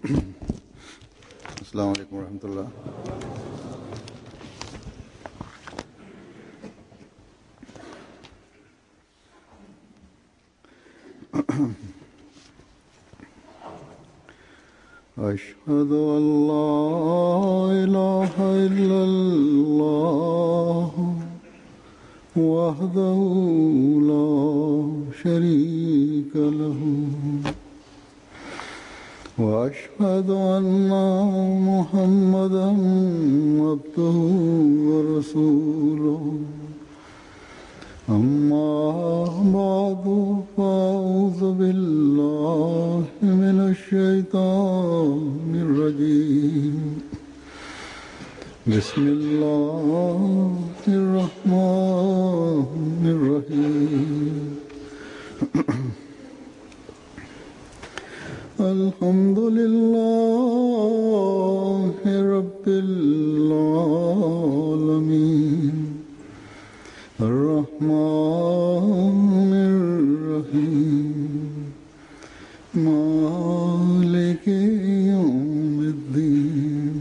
अस्सलाम वालेकुम रहमतुल्लाह أشهد أن لا إله إلا الله وحده لا شريك له وأشهد أن محمدا عبده ورسوله أما بعد فأعوذ بالله من الشيطان الرجيم بسم الله الرحمن الرحيم الحمد لله رب العالمين الرحمن الرحيم مالك يوم الدين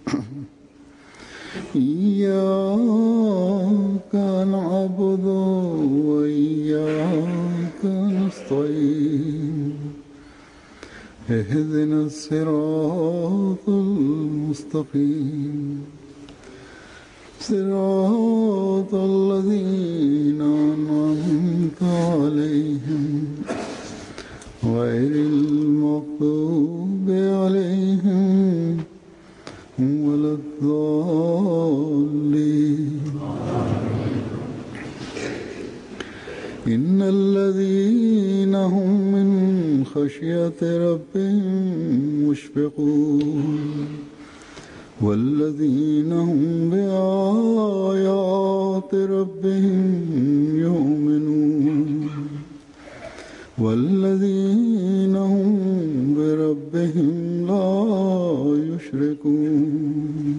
إياك نعبد وإياك نستعين اهدنا الصراط المستقيم صراط الذين أنعمت عليهم غير المغضوب عليهم ولا الضالين إن الذين هم من خشية ربهم مشفقون والذين هم بآيات ربهم يؤمنون والذين هم بربهم لا يشركون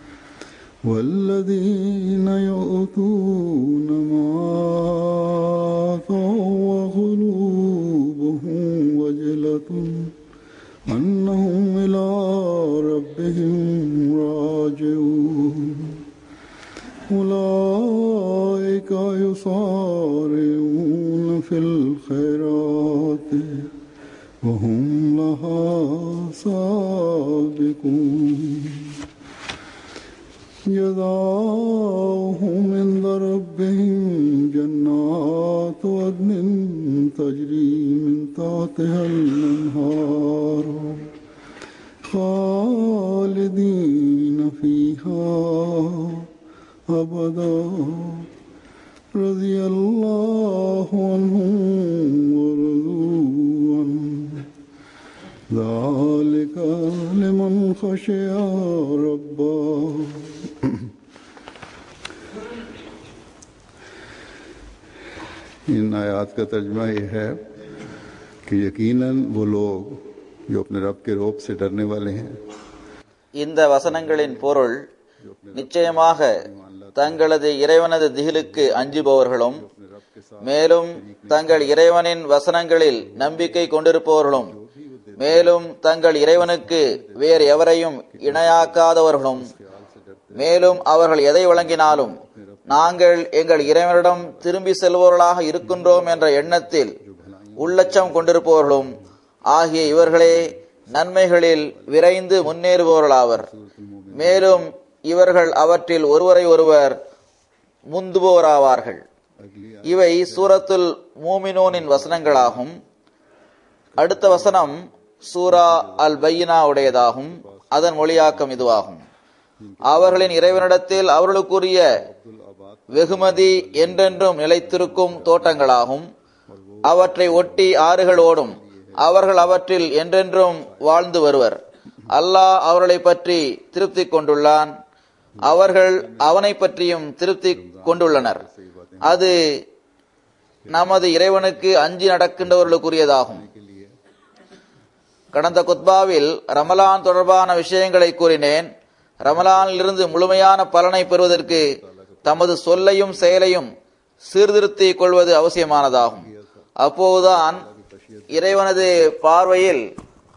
والذين يؤتون ما آتوا وقلوبهم وجلة أنهم إلى ربهم راجعون أولئك يصارعون في الخيرات وهم لها سابقون جزاؤهم عند ربهم جنات عدن تجري من تحتها الأنهار خالدين فيها أبدا رضي الله عنهم ورضوا عنه ذلك لمن خشي ربه इन आयात का तर्जमा यह है कि यकीनन वो लोग जो अपने रब के रोप से डरने वाले हैं இந்த வசனங்களின் பொருள் நிச்சயமாக தங்களது இறைவனது திகிலுக்கு அஞ்சுபவர்களும் மேலும் தங்கள் இறைவனின் வசனங்களில் நம்பிக்கை கொண்டிருப்பவர்களும் மேலும் தங்கள் இறைவனுக்கு வேறு எவரையும் இணையாக்காதவர்களும் மேலும் அவர்கள் எதை வழங்கினாலும் நாங்கள் எங்கள் இறைவனிடம் திரும்பி செல்பவர்களாக இருக்கின்றோம் என்ற எண்ணத்தில் உள்ளச்சம் கொண்டிருப்பவர்களும் ஆகிய இவர்களே நன்மைகளில் விரைந்து முன்னேறுபவர்களாவர் மேலும் இவர்கள் அவற்றில் ஒருவரை ஒருவர் முந்துபவராவார்கள் இவை சூரத்துல் மூமினூனின் வசனங்களாகும் அடுத்த வசனம் சூரா அல் பையினா உடையதாகும் அதன் மொழியாக்கம் இதுவாகும் அவர்களின் இறைவனிடத்தில் அவர்களுக்குரிய வெகுமதி என்றென்றும் நிலைத்திருக்கும் தோட்டங்களாகும் அவற்றை ஒட்டி ஆறுகள் ஓடும் அவர்கள் அவற்றில் என்றென்றும் வாழ்ந்து வருவர் அல்லாஹ் அவர்களை பற்றி திருப்தி கொண்டுள்ளான் அவர்கள் அவனை பற்றியும் திருப்தி கொண்டுள்ளனர் அது நமது இறைவனுக்கு அஞ்சி நடக்கின்றவர்களுக்குரியதாகும் கடந்த குத்பாவில் ரமலான் தொடர்பான விஷயங்களை கூறினேன் ரமலானிலிருந்து முழுமையான பலனை பெறுவதற்கு தமது சொல்லையும் செயலையும் சீர்திருத்திக் கொள்வது அவசியமானதாகும் அப்போதுதான் இறைவனது பார்வையில்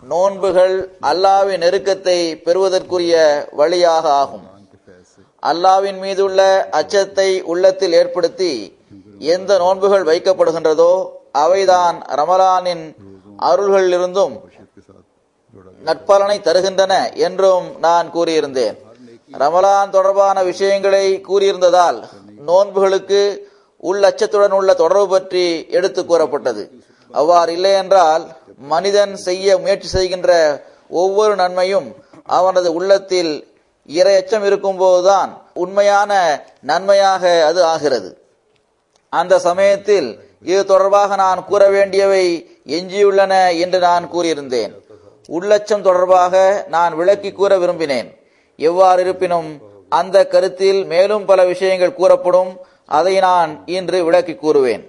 நோன்புகள் அல்லாவின் நெருக்கத்தை பெறுவதற்குரிய வழியாக ஆகும் के फैसले அல்லாவின் மீதுள்ள அச்சத்தை உள்ளத்தில் ஏற்படுத்தி எந்த நோன்புகள் வைக்கப்படுகின்றதோ அவைதான் ரமலானின் அருள்களிலிருந்தும் बशीर के साथ जोड़ा गया நற்பலனை தருகின்றன என்றும் நான் கூறியிருந்தேன் ரமலான் தொடர்பான விஷயங்களை கூறியிருந்ததால் நோன்புகளுக்கு உள்ளச்சத்துடன் உள்ள தொடர்பு பற்றி எடுத்து கூறப்பட்டது அவ்வாறு இல்லை என்றால் மனிதன் செய்ய முயற்சி செய்கின்ற ஒவ்வொரு நன்மையும் அவனது உள்ளத்தில் இரையச்சம் இருக்கும்போதுதான் உண்மையான நன்மையாக அது ஆகிறது அந்த சமயத்தில் இது தொடர்பாக நான் கூற வேண்டியவை எஞ்சியுள்ளன என்று நான் கூறியிருந்தேன் உள்ளச்சம் தொடர்பாக நான் விளக்கி கூற விரும்பினேன் எவ்வாறு இருப்பினும் அந்த கருத்தில் மேலும் பல விஷயங்கள் கூறப்படும் அதை நான் இன்று விளக்கி கூறுவேன்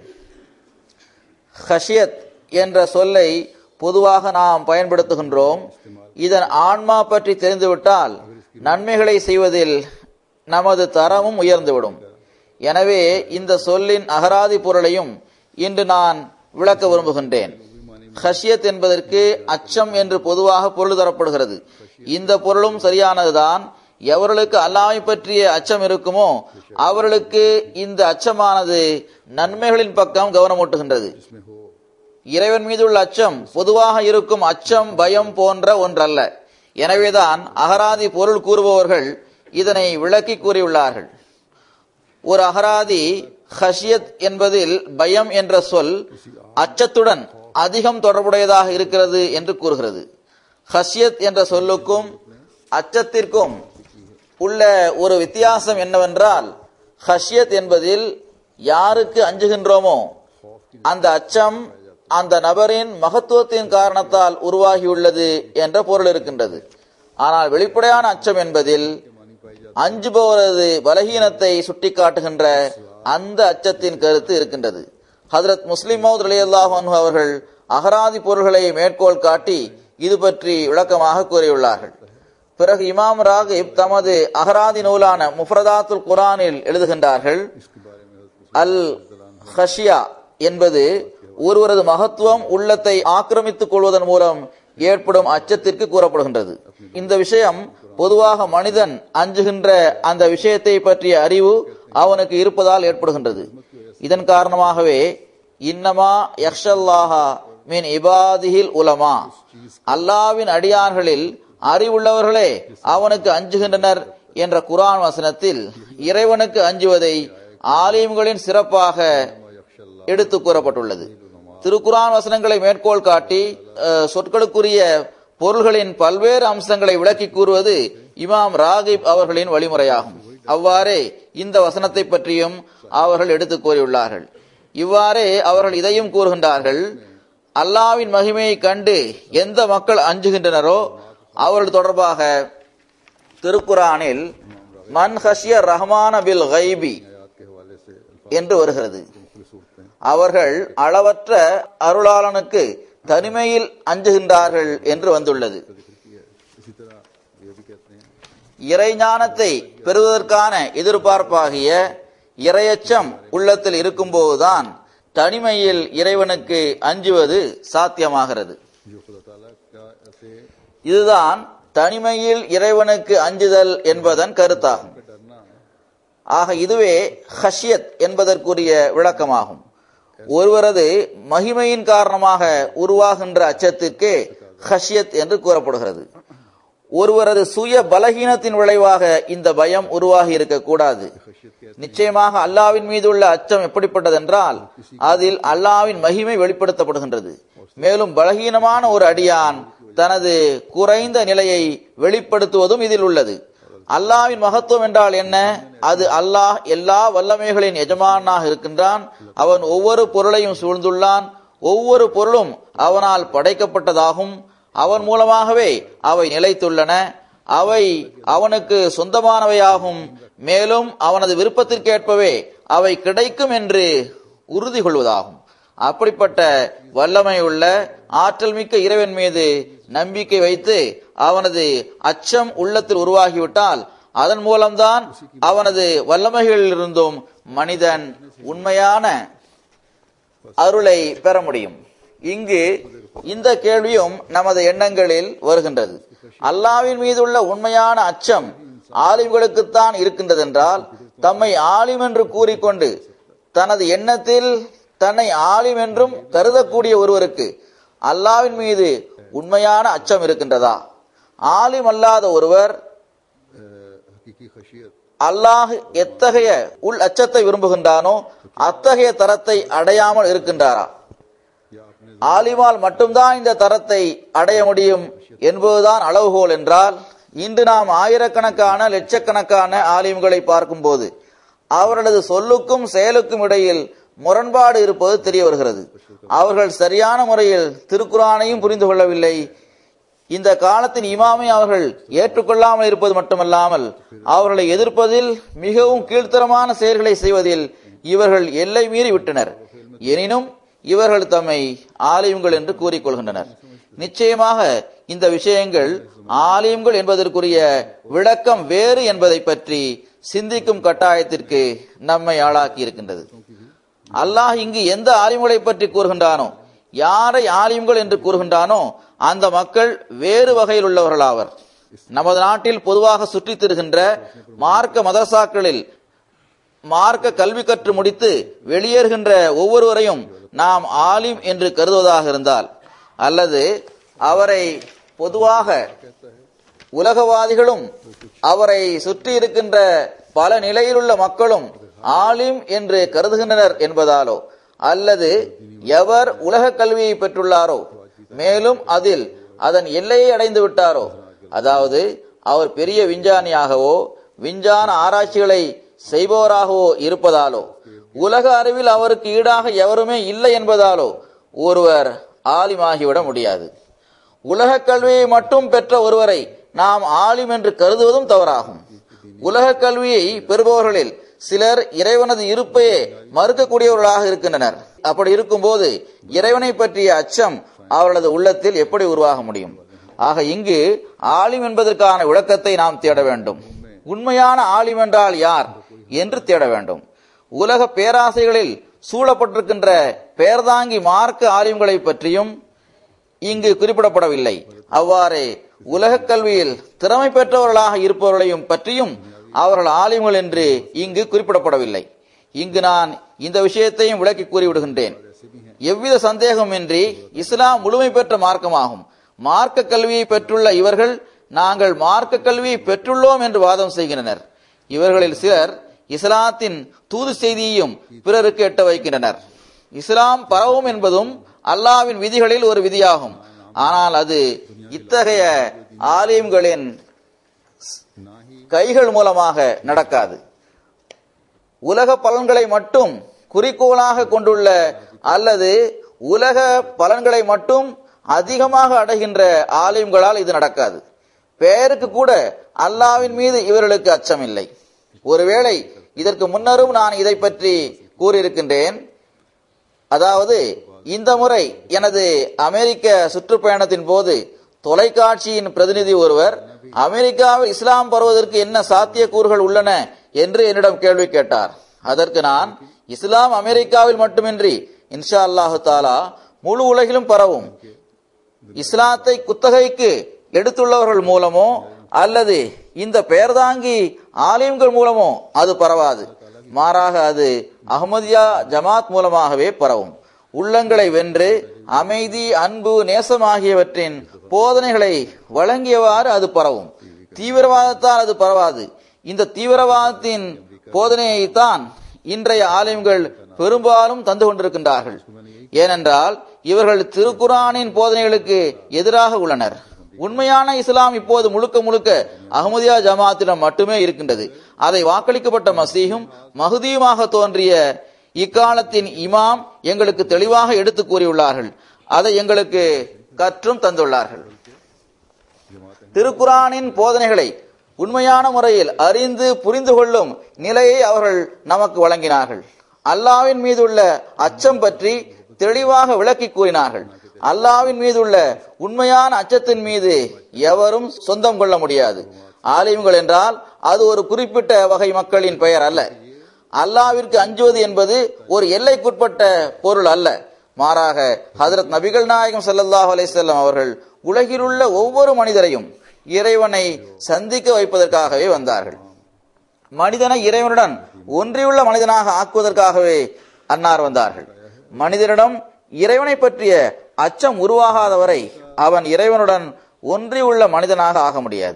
ஹஷியத் என்ற சொல்லை பொதுவாக நாம் பயன்படுத்துகின்றோம் இதன் ஆன்மா பற்றி தெரிந்துவிட்டால் நன்மைகளை செய்வதில் நமது தரமும் உயர்ந்துவிடும் எனவே இந்த சொல்லின் அகராதி பொருளையும் இன்று நான் விளக்க விரும்புகின்றேன் ஹஷியத் என்பதற்கு அச்சம் என்று பொதுவாக பொருள் தரப்படுகிறது இந்த பொருளும் சரியானதுதான் எவர்களுக்கு அல்லாமை பற்றிய அச்சம் இருக்குமோ அவர்களுக்கு இந்த அச்சமானது நன்மைகளின் பக்கம் கவனமூட்டுகின்றது इसमें हो இறைவன் மீது உள்ள அச்சம் பொதுவாக இருக்கும் அச்சம் பயம் போன்ற ஒன்றல்ல எனவேதான் அகராதி பொருள் கூறுபவர்கள் இதனை விளக்கி கூறியுள்ளார்கள் ஒரு அகராதி ஹஷியத் என்பதில் பயம் என்ற சொல் அச்சத்துடன் அதிகம் தொடர்புடையதாக இருக்கிறது என்று கூறுகிறது ஹஷியத் என்ற சொல்லுக்கும் அச்சத்திற்கும் உள்ள ஒரு வித்தியாசம் என்னவென்றால் ஹஷியத் என்பதில் யாருக்கு அஞ்சுகின்றோமோ அந்த அச்சம் அந்த நபரின் மகத்துவத்தின் காரணத்தால் உருவாகியுள்ளது என்ற பொருள் இருக்கின்றது ஆனால் வெளிப்படையான அச்சம் என்பதில் அஞ்சுபவரது பலகீனத்தை சுட்டிக்காட்டுகின்ற அந்த அச்சத்தின் கருத்து இருக்கின்றது ஹதரத் முஸ்லிம் மௌத் அலி அல்லாஹு அவர்கள் அகராதி பொருள்களை மேற்கோள் காட்டி இது பற்றி விளக்கமாக கூறியுள்ளார்கள் பிறகு இமாம் ராகிப் தமது அகராதி நூலான முஃப்ரதாத்துல் குரானில் எழுதுகின்றார்கள் அல் ஹஷியா என்பது ஒருவரது மகத்துவம் உள்ளத்தை ஆக்கிரமித்துக் கொள்வதன் மூலம் ஏற்படும் அச்சத்திற்கு கூறப்படுகின்றது இந்த விஷயம் பொதுவாக மனிதன் அஞ்சுகின்ற அந்த விஷயத்தை பற்றிய அறிவு அவனுக்கு இருப்பதால் ஏற்படுகின்றது இதன் காரணமாகவே இன்னமா யக்ஷல்லாஹா மின் இபாதிஹில் உலமா அல்லாவின் அடியார்களில் அறிவுள்ளவர்களே அவனுக்கு அஞ்சுகின்றனர் என்ற குரான் வசனத்தில் இறைவனுக்கு அஞ்சுவதை ஆலயங்களின் சிறப்பாக எடுத்து கூறப்பட்டுள்ளது திருக்குரான் வசனங்களை மேற்கோள் காட்டி அஹ், சொற்களுக்குரிய பொருள்களின் பல்வேறு அம்சங்களை விளக்கி கூறுவது இமாம் ராகிப் அவர்களின் வழிமுறையாகும் அவ்வாறே இந்த வசனத்தை பற்றியும் அவர்கள் எடுத்து கூறியுள்ளார்கள் இவ்வாறே அவர்கள் இதையும் கூறுகின்றார்கள் அல்லாவின் மகிமையை கண்டு எந்த மக்கள் அஞ்சுகின்றனரோ அவர்கள் தொடர்பாக திருக்குரானில் மன் ஹஷிய ரஹ்மான பில் கைபி आयात के हवाले से என்று வருகிறது मुख्तलिफ सूरतें அவர்கள் அளவற்ற அருளாளனுக்கு தனிமையில் அஞ்சுகின்றார்கள் என்று வந்துள்ளது जिक्र की है इसी तरह ये भी कहते हैं இறைஞானத்தை பெறுவதற்கான எதிர்பார்ப்பாகிய இரையச்சம் உள்ளத்தில் இருக்கும்போதுதான் தனிமையில் இறைவனுக்கு அஞ்சுவது சாத்தியமாகிறது जो खुदा ताला का ऐसे இதுதான் தனிமையில் இறைவனுக்கு அஞ்சுதல் என்பதன் கருத்தாகும் डरना ஆக இதுவே ஹஷியத் என்பதற்குரிய விளக்கமாகும் ஒருவரது மகிமையின் காரணமாக உருவாகின்ற அச்சத்திற்கே ஹஷியத் என்று கூறப்படுகிறது ஒருவரது சுய பலகீனத்தின் விளைவாக இந்த பயம் உருவாகி இருக்கக்கூடாது நிச்சயமாக அல்லாவின் மீது உள்ள அச்சம் எப்படிப்பட்டதென்றால் அதில் அல்லாவின் மகிமை வெளிப்படுத்தப்படுகின்றது மேலும் பலகீனமான ஒரு அடியான் தனது குறைந்த நிலையை வெளிப்படுத்துவதும் இதில் உள்ளது அல்லாவின் மகத்துவம் என்றால் என்ன அது அல்லாஹ் எல்லா வல்லமைகளின் எஜமானாக இருக்கின்றான் அவன் ஒவ்வொரு பொருளையும் சூழ்ந்துள்ளான் ஒவ்வொரு பொருளும் அவனால் படைக்கப்பட்டதாகும் அவன் மூலமாகவே அவை நிலைத்துள்ளன அவை அவனுக்கு சொந்தமானவையாகும் மேலும் அவனது விருப்பத்திற்கேற்பவே அவை கிடைக்கும் என்று உறுதி கொள்வதாகும் அப்படிப்பட்ட வல்லமை உள்ள ஆற்றல் மிக்க இறைவன் மீது நம்பிக்கை வைத்து அவனது அச்சம் உள்ளத்தில் உருவாகிவிட்டால் அதன் மூலம்தான் அவனது வல்லமைகளிலிருந்தும் மனிதன் உண்மையான அருளை பெற முடியும் இங்கு இந்த கேள்வியும் நமது எண்ணங்களில் வருகின்றது அல்லாவின் மீதுள்ள உண்மையான அச்சம் ஆலிம்களுக்குத்தான் இருக்கின்றதென்றால் தம்மை ஆலிம் என்று கூறிக்கொண்டு தனது எண்ணத்தில் தன்னை ஆலிம் என்றும் கருதக்கூடிய ஒருவருக்கு அல்லாவின் மீது உண்மையான அச்சம் இருக்கின்றதா ஆலிம் அல்லாத ஒருவர் हकीकी खशियत அல்லாஹ் எத்தகைய உள் அச்சத்தை விரும்புகின்றானோ அத்தகைய தரத்தை அடையாமல் இருக்கின்றாரா या अपने ஆலிமால் மட்டும்தான் இந்த தரத்தை அடைய முடியும் என்பதுதான் அளவுகோல் என்றால் இன்று நாம் ஆயிரக்கணக்கான லட்சக்கணக்கான ஆலிம்களை பார்க்கும்போது அவர்களது சொல்லுக்கும் செயலுக்கும் இடையில் முரண்பாடு இருப்பது தெரிய வருகிறது அவர்கள் சரியான முறையில் திருக்குறானையும் புரிந்து கொள்ளவில்லை இந்த காலத்தின் இமாமை அவர்கள் ஏற்றுக்கொள்ளாமல் இருப்பது மட்டுமல்லாமல் அவர்களை எதிர்ப்பதில் மிகவும் கீழ்த்தரமான செயல்களை செய்வதில் இவர்கள் எல்லை மீறி விட்டனர் எனினும் இவர்கள் தம்மை ஆலயங்கள் என்று கூறிக்கொள்கின்றனர் நிச்சயமாக இந்த விஷயங்கள் ஆலயங்கள் என்பதற்குரிய விளக்கம் வேறு என்பதை பற்றி சிந்திக்கும் கட்டாயத்திற்கு நம்மை ஆளாக்கி இருக்கின்றது அல்லாஹ் இங்கு எந்த ஆலிம்களை பற்றி கூறுகின்றானோ யாரை ஆலிம்கள் என்று கூறுகின்றானோ அந்த மக்கள் வேறு வகையில் உள்ளவர்களாவர் நமது நாட்டில் பொதுவாக சுற்றித் திரிகின்ற மார்க்க மதரசாக்களில் மார்க்க கல்வி கற்று முடித்து வெளியேறுகின்ற ஒவ்வொருவரையும் நாம் ஆலிம் என்று கருதுவதாக இருந்தால் அல்லது அவரை பொதுவாக உலகவாதிகளும் அவரை சுற்றி இருக்கின்ற பல நிலையிலுள்ள மக்களும் ஆலிம் என்று கருதுகின்றனர் என்பதாலோ அல்லது எவர் உலக கல்வியை பெற்றுள்ளாரோ மேலும் அதில் அதன் எல்லையை அடைந்து விட்டாரோ அதாவது அவர் பெரிய விஞ்ஞானியாகவோ விஞ்ஞான ஆராய்ச்சிகளை செய்பவராகவோ இருப்பதாலோ உலக அறிவில் அவருக்கு ஈடாக எவருமே இல்லை என்பதாலோ ஒருவர் ஆலிமாகிவிட முடியாது உலக கல்வியை மட்டும் பெற்ற ஒருவரை நாம் ஆலிம் என்று கருதுவதும் தவறாகும் உலக கல்வியை பெறுபவர்களில் சிலர் இறைவனது இருப்பையே மறுக்கக்கூடியவர்களாக இருக்கின்றனர் அப்படி இருக்கும்போது இறைவனை பற்றிய அச்சம் அவர்களது உள்ளத்தில் எப்படி உருவாக முடியும் ஆக இங்கு ஆலிம் என்பதற்கான விளக்கத்தை நாம் தேட வேண்டும் உண்மையான ஆலிம் என்றால் யார் என்று தேட வேண்டும் உலக பேராசைகளில் சூழப்பட்டிருக்கின்ற பேர்தாங்கி மார்க்க ஆலிம்களை பற்றியும் இங்கு குறிப்பிடப்படவில்லை அவ்வாறு உலக கல்வியில் திறமை பெற்றவர்களாக இருப்பவர்களையும் பற்றியும் அவர்கள் ஆலிம்கள் என்று இங்கு குறிப்பிடப்படவில்லை இங்கு நான் இந்த விஷயத்தையும் விளக்கி கூறிவிடுகின்றேன் எவ்வித சந்தேகமின்றி இஸ்லாம் முழுமை பெற்ற மார்க்கமாகும் மார்க்க கல்வியை பெற்றுள்ள இவர்கள் நாங்கள் மார்க்க கல்வியை பெற்றுள்ளோம் என்று வாதம் செய்கின்றனர் இவர்களில் சிலர் இஸ்லாத்தின் தூது செய்தியையும் பிறருக்கு எட்ட வைக்கின்றனர் இஸ்லாம் பரவும் என்பதும் அல்லாவின் விதிகளில் ஒரு விதியாகும் ஆனால் அது இத்தகைய ஆலயங்களின் ना ही கைகள் மூலமாக நடக்காது உலக பலன்களை மட்டும் குறிக்கோளாக கொண்டுள்ள அல்லது உலக பலன்களை மட்டும் அதிகமாக அடைகின்ற ஆலயங்களால் இது நடக்காது பெயருக்கு கூட அல்லாவின் மீது இவர்களுக்கு அச்சம் இல்லை ஒருவேளை இதற்கு முன்னரும் நான் இதை பற்றி கூறியிருக்கின்றேன் அதாவது இந்த முறை எனது அமெரிக்க சுற்றுப்பயணத்தின் போது தொலைக்காட்சியின் பிரதிநிதி ஒருவர் அமெரிக்காவில் இஸ்லாம் பரவுவதற்கு என்ன சாத்தியக்கூறுகள் உள்ளன என்று என்னிடம் கேள்வி கேட்டார் அதற்கு நான் இஸ்லாம் அமெரிக்காவில் மட்டுமின்றி இன்ஷா அல்லாஹு தாலா முழு உலகிலும் பரவும் இஸ்லாத்தை குத்தகைக்கு எடுத்துள்ளவர்கள் மூலமோ அல்லது இந்த பெயர்தாங்கி ஆலயங்கள் மூலமோ அது பரவாது மாறாக அது அஹ்மதியா ஜமாத் மூலமாகவே பரவும் உள்ளங்களை வென்று அமைதி அன்பு நேசம் ஆகியவற்றின் போதனைகளை வழங்கியவாறு அது பரவும் தீவிரவாதத்தால் அது பரவாது இந்த தீவிரவாதத்தின் போதனையைத்தான் இன்றைய ஆலயங்கள் பெரும்பாலும் தந்து கொண்டிருக்கின்றார்கள் ஏனென்றால் இவர்கள் திருக்குரானின் போதனைகளுக்கு எதிராக உள்ளனர் உண்மையான இஸ்லாம் இப்போது முழுக்க முழுக்க அகமதியா ஜமாத்திடம் மட்டுமே இருக்கின்றது அதை வாக்களிக்கப்பட்ட மசீகும் மகுதியுமாக தோன்றிய இக்காலத்தின் இமாம் எங்களுக்கு தெளிவாக எடுத்து கூறியுள்ளார்கள் அதை எங்களுக்கு கற்றும் தந்துள்ளார்கள் திருக்குரானின் போதனைகளை உண்மையான முறையில் அறிந்து புரிந்து கொள்ளும் நிலையை அவர்கள் நமக்கு வழங்கினார்கள் அல்லாவின் மீதுள்ள அச்சம் பற்றி தெளிவாக விளக்கி கூறினார்கள் அல்லாவின் மீதுள்ள உண்மையான அச்சத்தின் மீது எவரும் சொந்தம் கொள்ள முடியாது ஆலிம்கள் என்றால் அது ஒரு குறிப்பிட்ட வகை மக்களின் பெயர் அல்ல அல்லாவிற்கு அஞ்சுவது என்பது ஒரு எல்லைக்குட்பட்ட பொருள் அல்ல மாறாக ஹதரத் நபிகள் நாயகம் ஸல்லல்லாஹு அலைஹி வஸல்லம் அவர்கள் உலகிலுள்ள ஒவ்வொரு மனிதரையும் இறைவனை சந்திக்க வைப்பதற்காகவே வந்தார்கள் மனிதனை இறைவனுடன் ஒன்றியுள்ள மனிதனாக ஆக்குவதற்காகவே அன்னார் வந்தார்கள் மனிதனிடம் இறைவனை பற்றிய அச்சம் உருவாகாதவரை அவன் இறைவனுடன் ஒன்றியுள்ள மனிதனாக ஆக முடியாது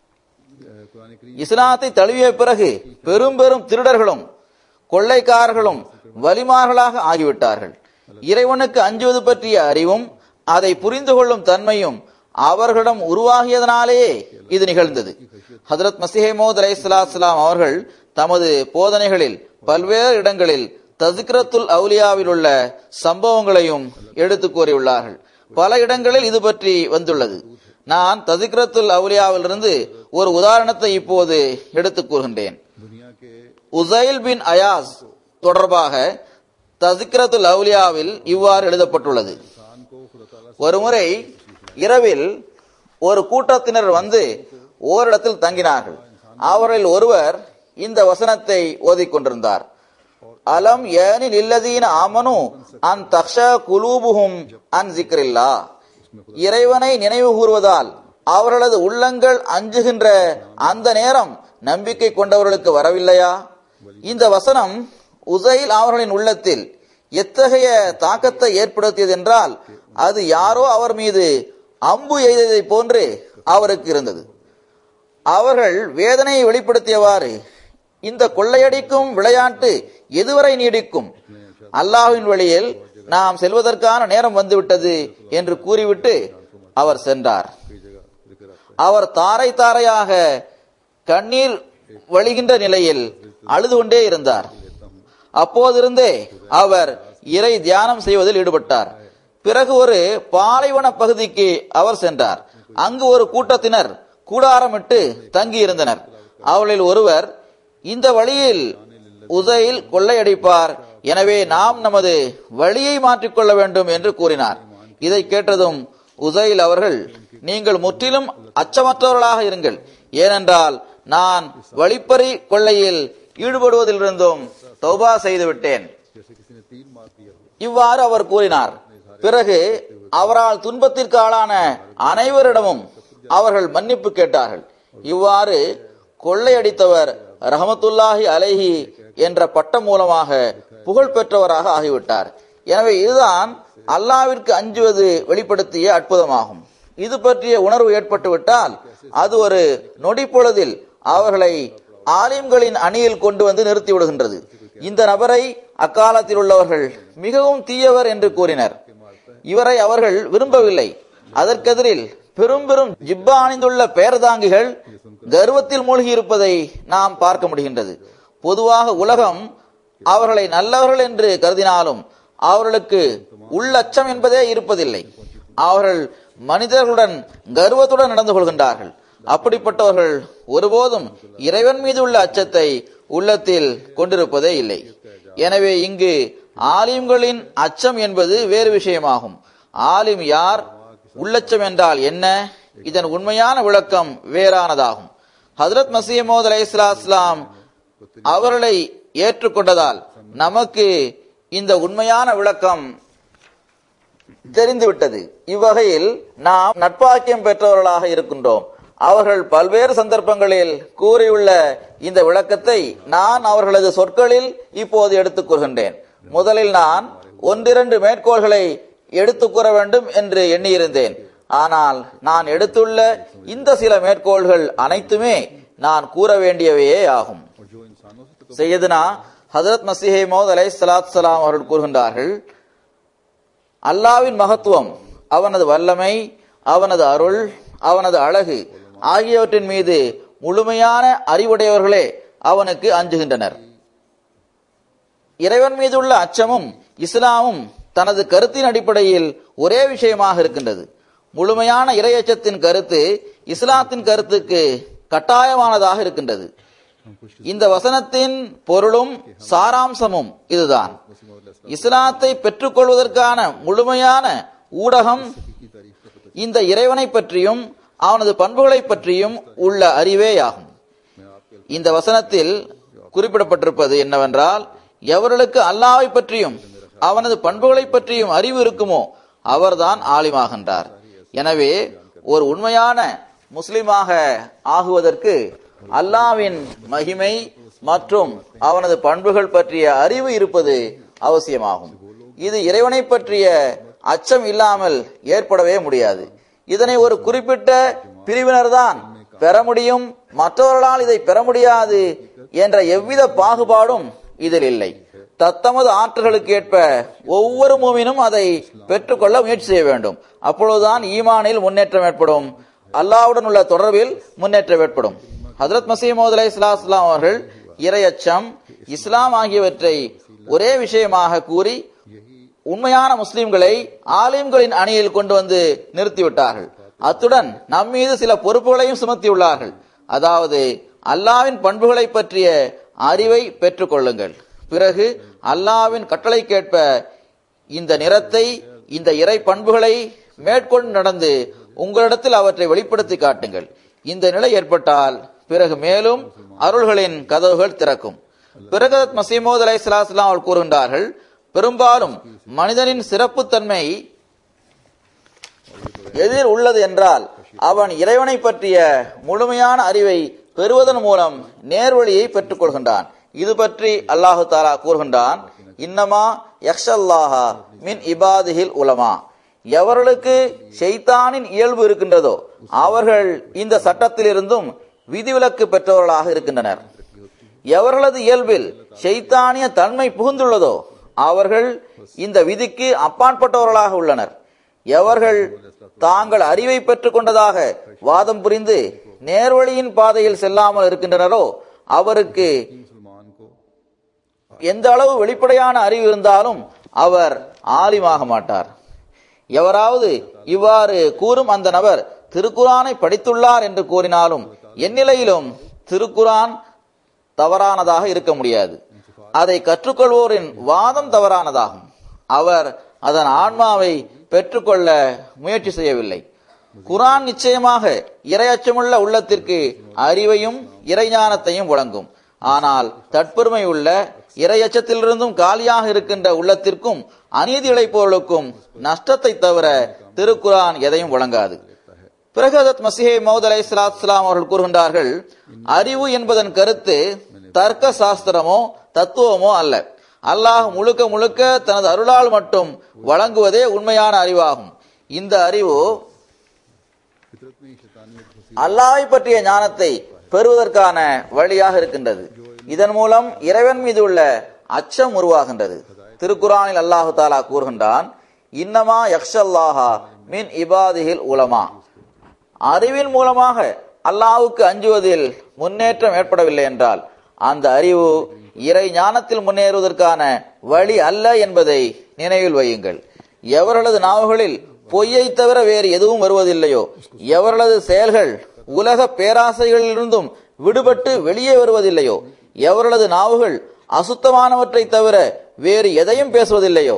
कुरान करीम இஸ்லாத்தை தழுவிய பிறகு பெரும் பெரும் திருடர்களும் கொள்ளைக்காரர்களும் வலிமார்களாக ஆகிவிட்டார்கள் இறைவனுக்கு அஞ்சுவது பற்றிய அறிவும் அதை புரிந்து கொள்ளும் தன்மையும் அவர்களிடம் உருவாகியதனாலேயே இது நிகழ்ந்தது ஹதரத் மசிஹமோத் அலைஹிஸ்ஸலாம் அவர்கள் தமது போதனைகளில் பல்வேறு இடங்களில் தஸ்கிரத்துல் அவுலியாவில் உள்ள சம்பவங்களையும் எடுத்து கூறியுள்ளார்கள் பல இடங்களில் இது பற்றி வந்துள்ளது நான் தஸ்கிரத்துல் அவுலியாவிலிருந்து ஒரு உதாரணத்தை இப்போது எடுத்துக் கூறுகின்றேன் दुनिया के உசைல் பின் அயாஸ் தொடர்பாக தஸ்கிரத்துல் அவுலியாவில் இவ்வாறு எழுதப்பட்டுள்ளது इंसान को खुदा ताला ஒருமுறை இரவில் ஒரு கூட்டத்தினர் வந்து ஓரிடத்தில் தங்கினார்கள் அவரில் ஒருவர் இந்த வசனத்தை ஓதிக்கொண்டிருந்தார் அலம் ஏனி நில்லதீன ஆமனு அன் தக்ஷ குலூபுஹும் அன் ஜிக்ரில்லா இறைவனை நினைவு கூறுவதால் அவர்களது உள்ளங்கள் அஞ்சுகின்ற அந்த நேரம் நம்பிக்கை கொண்டவர்களுக்கு வரவில்லையா இந்த வசனம் உசைல் அவர்களின் உள்ளத்தில் எத்தகைய தாக்கத்தை ஏற்படுத்தியது என்றால் அது யாரோ அவர் மீது அம்பு எய்ததை போன்று அவருக்கு இருந்தது அவர்கள் வேதனையை வெளிப்படுத்தியவாறு இந்த கொள்ளையடிக்கும் விளையாட்டு எதுவரை நீடிக்கும் அல்லாஹ்வின் வழியில் நாம் செல்வதற்கான நேரம் வந்துவிட்டது என்று கூறிவிட்டு அவர் சென்றார் कई जगह जिक्र आता அவர் தாரை தாரையாக கண்ணீர் வழிகின்ற நிலையில் அழுது கொண்டே இருந்தார் அப்போதிருந்தே அவர் இறை தியானம் செய்வதில் ஈடுபட்டார் பிறகு ஒரு பாலைவன பகுதிக்கு அவர் சென்றார் அங்கு ஒரு கூட்டத்தினர் கூடாரமிட்டு தங்கி இருந்தனர் அவர்களில் ஒருவர் இந்த வழியில் உதையில் கொள்ளையடிப்பார் எனவே நாம் நமது வழியை மாற்றிக்கொள்ள வேண்டும் என்று கூறினார் இதை கேட்டதும் உசைல் அவர்கள் நீங்கள் முற்றிலும் அச்சமற்றவர்களாக இருங்கள் ஏனென்றால் நான் வழிப்பறி கொள்ளையில் ஈடுபடுவதிலிருந்தும் தௌபா செய்து விட்டேன் जैसे किसी ने तीर मार दिया हो இவ்வாறு அவர் கூறினார் பிறகு அவரால் துன்பத்திற்கு ஆளான அனைவரிடமும் அவர்கள் மன்னிப்பு கேட்டார்கள் இவ்வாறு கொள்ளையடித்தவர் ரஹமத்துல்லாஹி அலைஹி என்ற பட்டம் மூலமாக புகழ் பெற்றவராக ஆகிவிட்டார் எனவே இதுதான் அல்லாவிற்கு அஞ்சுவது வெளிப்படுத்திய அற்புதமாகும் இது பற்றிய உணர்வு ஏற்பட்டுவிட்டால் அது ஒரு நொடி பொழுதில் அவர்களை ஆலிம்களின் அணியில் கொண்டு வந்து நிறுத்தி விடுகின்றது இந்த நபரை அக்காலத்தில் உள்ளவர்கள் மிகவும் தீயவர் என்று கூறினர் இவரை அவர்கள் விரும்பவில்லை அதற்கெதிரில் பெரும் பெரும் ஜிப்பா அணிந்துள்ள பேரதாங்கிகள் கர்வத்தில் மூழ்கி இருப்பதை நாம் பார்க்க முடிகின்றது பொதுவாக உலகம் அவர்களை நல்லவர்கள் என்று கருதினாலும் அவர்களுக்கு உள்ளச்சம் என்பதே இருப்பதில்லை அவர்கள் மனிதர்களுடன் கர்வத்துடன் நடந்து கொள்கின்றார்கள் அப்படிப்பட்டவர்கள் ஒருபோதும் இறைவன் மீது உள்ள அச்சத்தை உள்ளத்தில் கொண்டிருப்பதே இல்லை எனவே இங்கு ஆலிம்களின் அச்சம் என்பது வேறு விஷயமாகும் ஆலிம் யார் உள்ளச்சம் என்றால் என்ன இதன் உண்மையான விளக்கம் வேறானதாகும் ஹதரத் மசீமோத் அலை இஸ்லாம் அவர்களை ஏற்றுக்கொண்டதால் நமக்கு இந்த உண்மையான விளக்கம் தெரிந்துவிட்டது இவ்வகையில் நாம் நட்பாக்கியம் பெற்றவர்களாக இருக்கின்றோம் அவர்கள் பல்வேறு சந்தர்ப்பங்களில் கூறியுள்ள இந்த விளக்கத்தை நான் அவர்களது சொற்களில் இப்போது எடுத்துக் கூறுகின்றேன் முதலில் நான் ஒன்றிரண்டு மேற்கோள்களை எடுத்துக் கூற வேண்டும் என்று எண்ணியிருந்தேன் ஆனால் நான் எடுத்துள்ள இந்த சில மேற்கோள்கள் அனைத்துமே நான் கூற வேண்டியவையே ஆகும் और जो इंसानों से तो சையதுனா ஹதரத் மசிஹே மௌத் அலை சலாத் சலாம் அவர்கள் கூறுகின்றார்கள் அல்லாவின் மகத்துவம் அவனது வல்லமை அவனது அருள் அவனது அழகு ஆகியவற்றின் மீது முழுமையான அறிவுடையவர்களே அவனுக்கு அஞ்சுகின்றனர் இறைவன் மீதுள்ள அச்சமும் இஸ்லாமும் தனது கருத்தின் அடிப்படையில் ஒரே விஷயமாக இருக்கின்றது முழுமையான இறையச்சத்தின் கருத்து இஸ்லாத்தின் கருத்துக்கு கட்டாயமானதாக இருக்கின்றது இந்த வசனத்தின் பொருளும் சாராம்சமும் இதுதான் இஸ்லாத்தை பெற்றுக்கொள்வதற்கான முழுமையான ஊடகம் இந்த இறைவனை பற்றியும் அவனது பண்புகளை பற்றியும் உள்ள அறிவேயாகும் இந்த வசனத்தில் குறிப்பிடப்பட்டிருப்பது என்னவென்றால் எவர்களுக்கு அல்லாவை பற்றியும் அவனது பண்புகளை பற்றியும் அறிவு இருக்குமோ அவர்தான் ஆலிமாகின்றார் எனவே ஒரு உண்மையான முஸ்லிமாக ஆகுவதற்கு அல்லாவின் மகிமை மற்றும் அவனது பண்புகள் பற்றிய அறிவு இருப்பது அவசியமாகும் இது இறைவனை பற்றிய அச்சம் இல்லாமல் ஏற்படவே முடியாது இதனை ஒரு குறிப்பிட்ட பிரிவினர்தான் பெற முடியும் மற்றவர்களால் இதை பெற முடியாது என்ற எவ்வித பாகுபாடும் இதில் இல்லை தத்தமது ஆற்றல்களுக்கு ஏற்ப ஒவ்வொரு மூவினும் அதை பெற்றுக்கொள்ள முயற்சி செய்ய வேண்டும் அப்பொழுதுதான் ஈமானில் முன்னேற்றம் ஏற்படும் அல்லாவுடன் உள்ள தொடர்பில் முன்னேற்றம் ஏற்படும் ஹதரத் மசீமோத் அலை இஸ்லாம் அவர்கள் இரையச்சம் இஸ்லாம் ஆகியவற்றை ஒரே விஷயமாக கூறி உண்மையான முஸ்லிம்களை ஆலிம்களின் அணியில் கொண்டு வந்து நிறுத்திவிட்டார்கள் அத்துடன் நம் மீது சில பொறுப்புகளையும் சுமத்தியுள்ளார்கள் அதாவது அல்லாவின் பண்புகளை பற்றிய அறிவை பெற்றுக் கொள்ளுங்கள் பிறகு அல்லாவின் கட்டளைக்கேற்ப இந்த நிறத்தை இந்த இறை பண்புகளை மேற்கொண்டு நடந்து உங்களிடத்தில் அவற்றை வெளிப்படுத்தி காட்டுங்கள் இந்த நிலை ஏற்பட்டால் பிறகு மேலும் அருள்களின் கதவுகள் திறக்கும் பிறகு மசீமோத் அலை சலாஸ்லாம் அவர்கள் கூறுகின்றார்கள் பெரும்பாலும் மனிதனின் சிறப்புத்தன்மை எதிர் உள்ளது என்றால் அவன் இறைவனை பற்றிய முழுமையான அறிவை பெறுவதன் மூலம் நேர்வழியை பெற்றுக் கொள்கின்றான் இது பற்றி அல்லாஹு தாலா கூறுகின்றான் இன்னமா யக்ஷல்லாஹா மின் இபாதிஹில் உலமா எவர்களுக்கு ஷைத்தானின் இயல்பு இருக்கின்றதோ அவர்கள் இந்த சட்டத்திலிருந்தும் விதிவிலக்கு பெற்றவர்களாக இருக்கின்றனர் எவர்களது இயல்பில் ஷைத்தானிய தன்மை புகுந்துள்ளதோ அவர்கள் இந்த விதிக்கு அப்பாற்பட்டவர்களாக உள்ளனர் எவர்கள் தாங்கள் அறிவை பெற்றுக் கொண்டதாக வாதம் புரிந்து நேர்வழியின் பாதையில் செல்லாமல் இருக்கின்றனரோ அவருக்கு मुसलमान को எந்த அளவு வெளிப்படையான அறிவு இருந்தாலும் அவர் ஆலிமாக மாட்டார் எவராவது இவ்வாறு கூறும் அந்த நபர் திருக்குரானை படித்துள்ளார் என்று கூறினாலும் எந்நிலையிலும் திருக்குரான் தவறானதாக இருக்க முடியாது அதை கற்றுக்கொள்வோரின் வாதம் தவறானதாகும் அவர் அதன் ஆன்மாவை பெற்றுக்கொள்ள முயற்சி செய்யவில்லை குரான் நிச்சயமாக இரையச்சமுள்ள உள்ளத்திற்கு அறிவையும் இறைஞானத்தையும் வழங்கும் ஆனால் தற்பெருமை உள்ள இரையச்சத்திலிருந்தும் காலியாக இருக்கின்ற உள்ளத்திற்கும் அநீதி இழைப்பவர்களுக்கும் நஷ்டத்தை தவிர திருக்குரான் எதையும் வழங்காது பிறகு ஹதரத் மசிஹே மௌத் அலை சலாத்துலாம் அவர்கள் கூறுகின்றார்கள் அறிவு என்பதன் கருத்து தர்க்க சாஸ்திரமோ தத்துவமோ அல்ல அல்லாஹ் முழுக்க முழுக்க தனது அருளால் மட்டும் வழங்குவதே உண்மையான அறிவாகும் இந்த அறிவு फितरत में ही शैतानियत घुसी அல்லாஹை பற்றிய ஞானத்தை பெறுவதற்கான வழியாக இருக்கின்றது இதன் மூலம் இறைவன் மீது உள்ள அச்சம் உருவாகின்றது திருக்குறானில் அல்லாஹு தாலா கூறுகின்றான் இன்னமா யக்ஷல்லாஹா மின் இபாதிஹில் உலமா அறிவின் மூலமாக அல்லாஹ்வுக்கு அஞ்சுவதில் முன்னேற்றம் ஏற்படவில்லை என்றால் அந்த அறிவு இறை ஞானத்தில் முன்னேறுவதற்கான வழி அல்ல என்பதை நினைவில் வையுங்கள் எவர்களது நாவுகளில் பொய்யை தவிர வேறு எதுவும் வருவதில்லையோ எவர்களது செயல்கள் உலக பேராசைகளிலிருந்தும் விடுபட்டு வெளியே வருவதில்லையோ எவர்களது நாவுகள் அசுத்தமானவற்றை தவிர வேறு எதையும் பேசுவதில்லையோ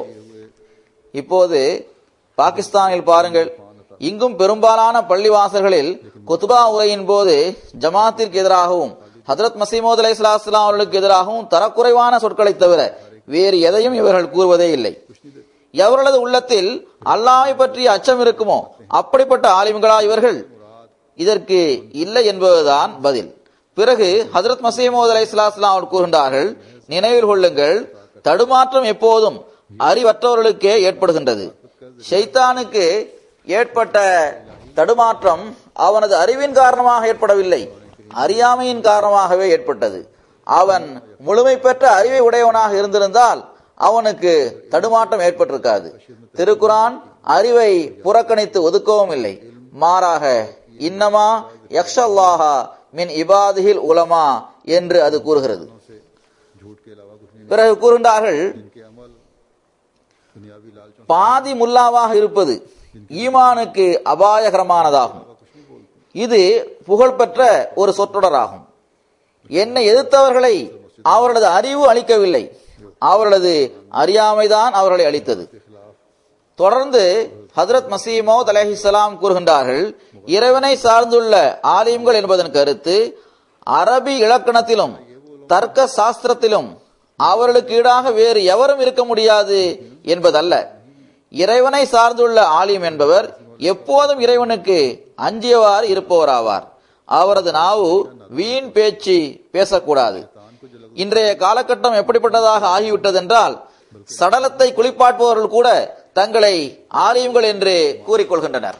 இப்போது பாகிஸ்தானில் பாருங்கள் இங்கும் பெரும்பாலான பள்ளிவாசல்களில் குத்துபா உரையின் போது ஜமாத்திற்கு எதிராகவும் ஹதரத் மசீமோத் அலை சலாஹ்லாம் அவர்களுக்கு எதிராகவும் தரக்குறைவான சொற்களை தவிர வேறு எதையும் இவர்கள் கூறுவதே இல்லை எவர்களது உள்ளத்தில் அல்லாஹை பற்றிய அச்சம் இருக்குமோ அப்படிப்பட்ட ஆலிம்களா இவர்கள் இதற்கு இல்லை என்பதுதான் பதில் பிறகு ஹஜரத் மசீமோத் அலை சலாஹ்லாம் அவர்கள் கூறுகின்றார்கள் நினைவில் கொள்ளுங்கள் தடுமாற்றம் எப்போதும் அறிவற்றவர்களுக்கே ஏற்படுகின்றது ஷைத்தானுக்கு ஏற்பட்ட தடுமாற்றம் அவனது அறிவின் காரணமாக ஏற்படவில்லை அறியாமையின் காரணமாகவே ஏற்பட்டது அவன் முழுமை பெற்ற அறிவை உடையவனாக இருந்திருந்தால் அவனுக்கு தடுமாற்றம் ஏற்பட்டிருக்காது திருக்குரான் அறிவை புறக்கணித்து ஒதுக்கவும் இல்லை மாறாக இன்னமா யக்ஷல்லாஹா மின் இபாதிஹில் உலமா என்று அது கூறுகிறது झूठ के अलावा कुछ नहीं பிறகு கூறுகின்றார்கள் इनके अमल दुनियावी लालचों பாதி முல்லாவாக இருப்பது ஈமானுக்கு அபாயகரமானதாகும் இது புகழ்பெற்ற ஒரு சொற்றொடராகும் என்னை எதிர்த்தவர்களை அவர்களது அறிவு அளிக்கவில்லை அவர்களது அறியாமைதான் அவர்களை அளித்தது தொடர்ந்து ஹதரத் மசீமோத் அலைஹிஸ்ஸலாம் கூறுகின்றார்கள் இறைவனை சார்ந்துள்ள ஆலயங்கள் என்பதன் கருத்து அரபி இலக்கணத்திலும் தர்க்க சாஸ்திரத்திலும் அவர்களுக்கு ஈடாக வேறு எவரும் இருக்க முடியாது என்பதல்ல இறைவனை சார்ந்துள்ள ஆலிம் என்பவர் எப்போதும் இறைவனுக்கு அஞ்சியவாறு இருப்பவராவார் அவரது நாவு வீண் பேச்சு பேசக்கூடாது இன்றைய காலகட்டம் எப்படிப்பட்டதாக ஆகிவிட்டதென்றால் சடலத்தை குளிப்பாட்டுபவர்கள் கூட தங்களை ஆலிம்கள் என்று கூறிக்கொள்கின்றனர்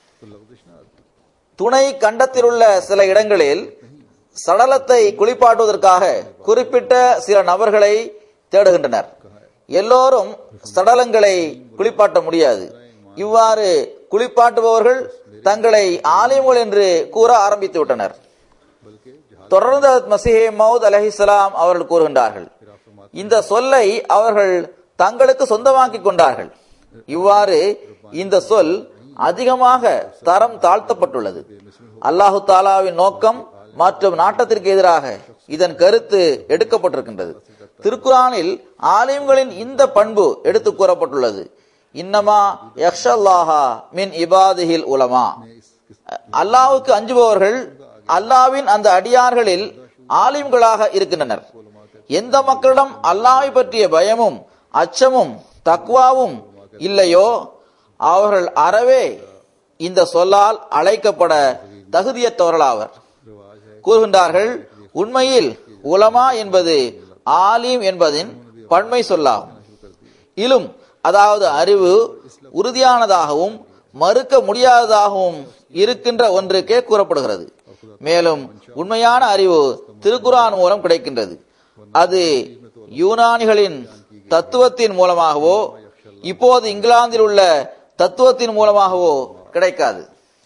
துணை கண்டத்தில் உள்ள சில இடங்களில் சடலத்தை குளிப்பாட்டுவதற்காக குறிப்பிட்ட சில நபர்களை தேடுகின்றனர் எல்லோரும் சடலங்களை குளிப்பாட்ட முடியாது இவ்வாறு குளிப்பாட்டுபவர்கள் தங்களை ஆலிம்கள் என்று கூற ஆரம்பித்து விட்டனர் தொடர்ந்து மசிஹே மவுத் அலஹிசலாம் அவர்கள் கூறுகின்றார்கள் இந்த சொல்லை அவர்கள் தங்களுக்கு சொந்தமாக்கிக் கொண்டார்கள் இவ்வாறு இந்த சொல் அதிகமாக தரம் தாழ்த்தப்பட்டுள்ளது அல்லாஹு தாலாவின் நோக்கம் மற்றும் நாட்டத்திற்கு எதிராக இதன் கருத்து எடுக்கப்பட்டிருக்கின்றது திருக்குறானில் ஆலயங்களின் இந்த பண்பு எடுத்து கூறப்பட்டுள்ளது இன்னமா யக்ஷல்லாஹா மின் இபாதிஹில் உலமா அல்லாவுக்கு அஞ்சுபவர்கள் அல்லாவின் அந்த அடியார்களில் ஆலிம்களாக இருக்கின்றனர் எந்த மக்களிடம் அல்லாவை பற்றிய பயமும் அச்சமும் தக்வாவும் இல்லையோ அவர்கள் அறவே இந்த சொல்லால் அழைக்கப்பட தகுதியற்றவர்களாவர் கூறுகின்றார்கள் உண்மையில் உலமா என்பது ஆலிம் என்பதின் பன்மை சொல்லாகும் இலும் அதாவது அறிவு உறுதியானதாகவும் மறுக்க முடியாததாகவும் இருக்கின்ற ஒன்றுக்கே கூறப்படுகிறது மேலும் உண்மையான அறிவு திருக்குரான் மூலம் கிடைக்கின்றது அது யூனானிகளின் தத்துவத்தின் மூலமாகவோ இப்போது இங்கிலாந்தில் உள்ள தத்துவத்தின் மூலமாகவோ கிடைக்காது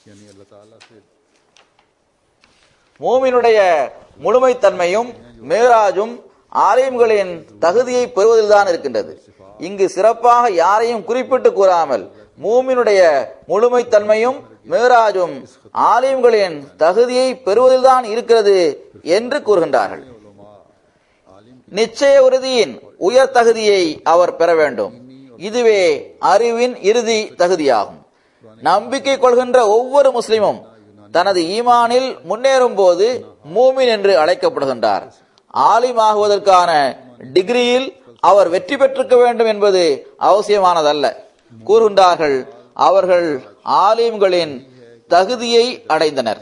மூமினுடைய முழுமைத்தன்மையும் மேராஜும் ஆலயங்களின் தகுதியை பெறுவதில்தான் இருக்கின்றது இங்கு சிறப்பாக யாரையும் குறிப்பிட்டு கூறாமல் மூமினுடைய முழுமைத்தன்மையும் மேராஜும் ஆலயங்களின் தகுதியை பெறுவதில்தான் இருக்கிறது என்று கூறுகின்றார்கள் நிச்சய உறுதியின் உயர் தகுதியை அவர் பெற வேண்டும் இதுவே அறிவின் இறுதி தகுதியாகும் நம்பிக்கை கொள்கின்ற ஒவ்வொரு முஸ்லிமும் தனது ஈமானில் முன்னேறும் போது மூமின் என்று அழைக்கப்படுகின்றார் ஆலிமாகுவதற்கான டிகிரியில் அவர் வெற்றி பெற்றிருக்க வேண்டும் என்பது அவசியமானதல்ல கூறுகின்றார்கள் அவர்கள் ஆலிம்களின் தகுதியை அடைந்தனர்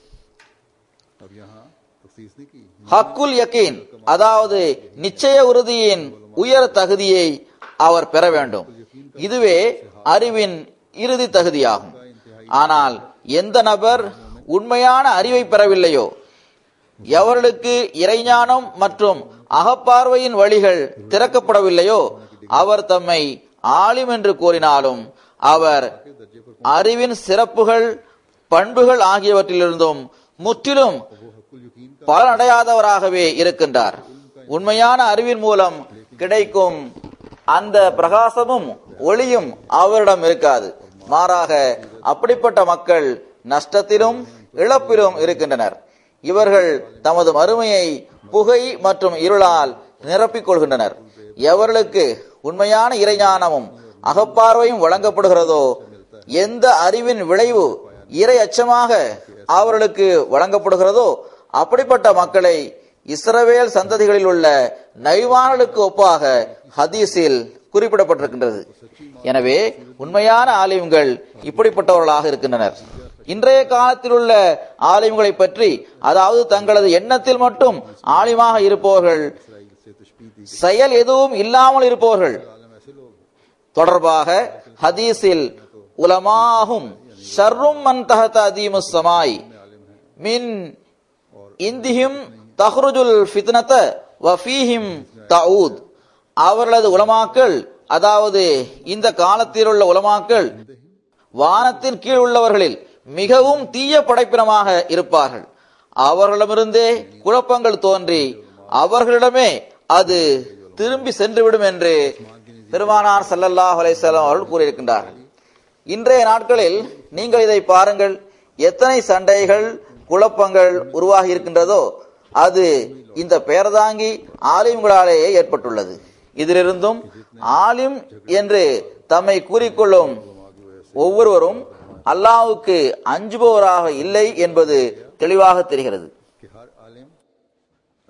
अब यहाँ तफसीस नहीं की ஹக்குல் யக்கீன் அதாவது நிச்சய உறுதியின் உயர் தகுதியை அவர் பெற வேண்டும் இதுவே அறிவின் இறுதி தகுதியாகும் ஆனால் எந்த நபர் உண்மையான அறிவை பெறவில்லையோ எவர்களுக்கு இறைஞானம் மற்றும் அகப்பார்வையின் வழிகள் திறக்கப்படவில்லையோ அவர் தம்மை ஆலிம் என்று கூறினாலும் அவர் அறிவின் சிறப்புகள் பண்புகள் ஆகியவற்றிலிருந்தும் முற்றிலும் பலனடையாதவராகவே இருக்கின்றார் உண்மையான அறிவின் மூலம் கிடைக்கும் அந்த பிரகாசமும் ஒளியும் அவரிடம் இருக்காது மாறாக அப்படிப்பட்ட மக்கள் நஷ்டத்திலும் இழப்பிலும் இருக்கின்றனர் இவர்கள் தமது மறுமையை புகை மற்றும் இருளால் நிரப்பிக் கொள்கின்றனர் எவர்களுக்கு உண்மையான இறைஞானமும் அகப்பார்வையும் வழங்கப்படுகிறதோ எந்த அறிவின் விளைவு இறை அச்சமாக அவர்களுக்கு வழங்கப்படுகிறதோ அப்படிப்பட்ட மக்களை இஸ்ரவேல் சந்ததிகளில் உள்ள நைவானலுக்கு ஒப்பாக ஹதீஸில் குறிப்பிடப்பட்டிருக்கின்றது எனவே உண்மையான ஆலிம்கள் இப்படிப்பட்டவர்களாக இருக்கின்றனர் இன்றைய காலத்தில் உள்ள ஆலிம்களை பற்றி அதாவது தங்களது எண்ணத்தில் மட்டும் ஆலிமாக இருப்பவர்கள் செயல் எதுவும் இல்லாமல் இருப்பவர்கள் தொடர்பாக ஹதீஸில் உலமாகும் ஷர்ரும் மன் தஹத அதீமுஸ் சமாய் மின் இந்திஹிம் தஹ்ருஜுல் ஃபித்னத வ ஃபீஹிம் தஊத் அவர்களது உலமாக்கள் அதாவது இந்த காலத்தில் உள்ள உலமாக்கள் வானத்தின் கீழ் உள்ளவர்களில் மிகவும் தீய படைப்பினமாக இருப்பார்கள் அவர்களிடமிருந்தே குழப்பங்கள் தோன்றி அவர்களிடமே அது திரும்பி சென்றுவிடும் என்று பெருமானார் ஸல்லல்லாஹு அலைஹி வஸல்லம் அவர்கள் கூறியிருக்கின்றார்கள் இன்றைய நாட்களில் நீங்கள் இதை பாருங்கள் எத்தனை சண்டைகள் குழப்பங்கள் உருவாகி இருக்கின்றதோ அது இந்த பேரதாங்கி ஆலிம்களாலேயே ஏற்பட்டுள்ளது இதிலிருந்தும் ஆலிம் என்று தம்மை கூறிக்கொள்ளும் ஒவ்வொருவரும் அல்லாஹ்வுக்கு அஞ்சுபவராக இல்லை என்பது தெளிவாக தெரிகிறது कि हर आलिम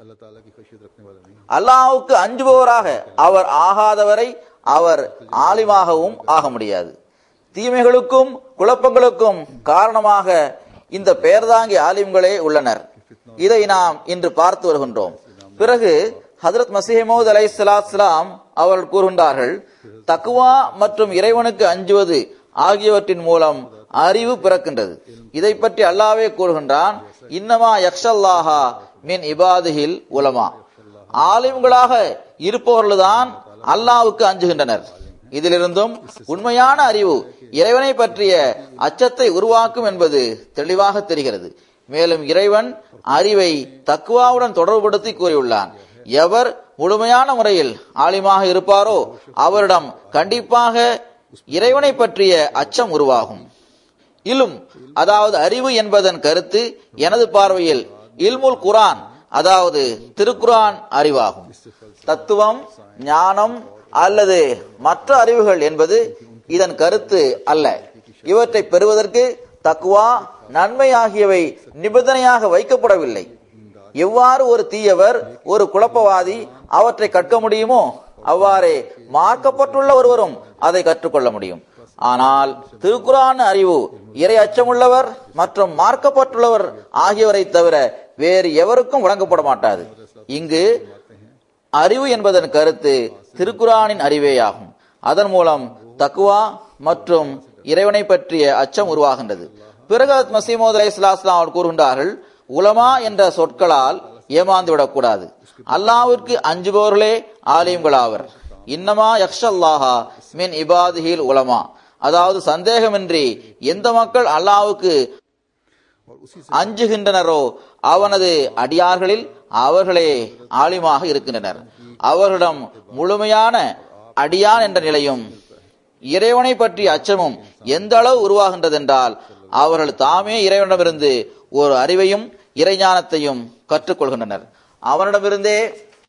अल्लाह ताला की खशियत रखने वाला नहीं அல்லாஹ்வுக்கு அஞ்சுபவராக அவர் ஆகாதவரை அவர் ஆலிமாகவும் ஆக முடியாது தீமைகளுக்கும் குழப்பங்களுக்கும் காரணமாக இந்த பெயர்தாங்கி ஆலிம்களே உள்ளனர் இதை நாம் இன்று பார்த்து வருகின்றோம் பிறகு ஹதரத் மசீமோத் அலை சலாத்லாம் அவர்கள் கூறுகின்றார்கள் தக்குவா மற்றும் இறைவனுக்கு அஞ்சுவது ஆகியவற்றின் மூலம் அறிவு பிறக்கின்றது இதை பற்றி அல்லாவே கூறுகின்றான் இன்னமா யக்ஷல்லாஹா மின் இபாதிஹில் உலமா ஆலிம்களாக இருப்பவர்கள்தான் அல்லாவுக்கு அஞ்சுகின்றனர் இதிலிருந்தும் உண்மையான அறிவு இறைவனை பற்றிய அச்சத்தை உருவாக்கும் என்பது தெளிவாக தெரிகிறது மேலும் இறைவன் அறிவை தக்குவாவுடன் தொடர்புபடுத்தி கூறியுள்ளான் எவர் முழுமையான முறையில் ஆலிமாக இருப்பாரோ அவரிடம் கண்டிப்பாக இறைவனை பற்றிய அச்சம் உருவாகும் இலும் அதாவது அறிவு என்பதன் கருத்து எனது பார்வையில் இல்முல் குரான் அதாவது திருக்குரான் அறிவாகும் தத்துவம் ஞானம் அல்லது மற்ற அறிவுகள் என்பது இதன் கருத்து அல்ல இவற்றை பெறுவதற்கு தக்குவா நன்மை ஆகியவை நிபந்தனையாக வைக்கப்படவில்லை எவ்வாறு ஒரு தீயவர் ஒரு குழப்பவாதி அவற்றை கற்க முடியுமோ அவ்வாறே மார்க்கப்பட்டுள்ள ஒருவரும் அதை கற்றுக்கொள்ள முடியும் ஆனால் திருக்குறான் அறிவு இறை அச்சமுள்ளவர் மற்றும் மார்க்கப்பட்டுள்ளவர் ஆகியோரை தவிர வேறு எவருக்கும் வழங்கப்பட மாட்டாது இங்கு அறிவு என்பதன் கருத்து திருக்குறானின் அறிவேயாகும் அதன் மூலம் தக்குவா மற்றும் இறைவனை பற்றிய அச்சம் உருவாகின்றது பிறகு மசீமோத் அலை இஸ்லாம் கூறுகின்றார்கள் உலமா என்ற சொற்களால் ஏமாந்து விடக்கூடாது அல்லாவிற்கு அஞ்சுபவர்களே ஆலயங்களாவர் இன்னமா யக்ஷல்லாஹா மின் இபாதிஹில் உலமா அதாவது சந்தேகமின்றி எந்த மக்கள் அல்லாவுக்கு அஞ்சுகின்றனரோ அவனது அடியார்களில் அவர்களே ஆலிமாக இருக்கின்றனர் அவர்களிடம் முழுமையான அடியான் என்ற நிலையும் இறைவனை பற்றிய அச்சமும் எந்த அளவு உருவாகின்றதென்றால் அவர்கள் தாமே இறைவனிடமிருந்து ஒரு அறிவையும் இறைஞானத்தையும் கற்றுக்கொள்கின்றனர் அவனிடமிருந்தே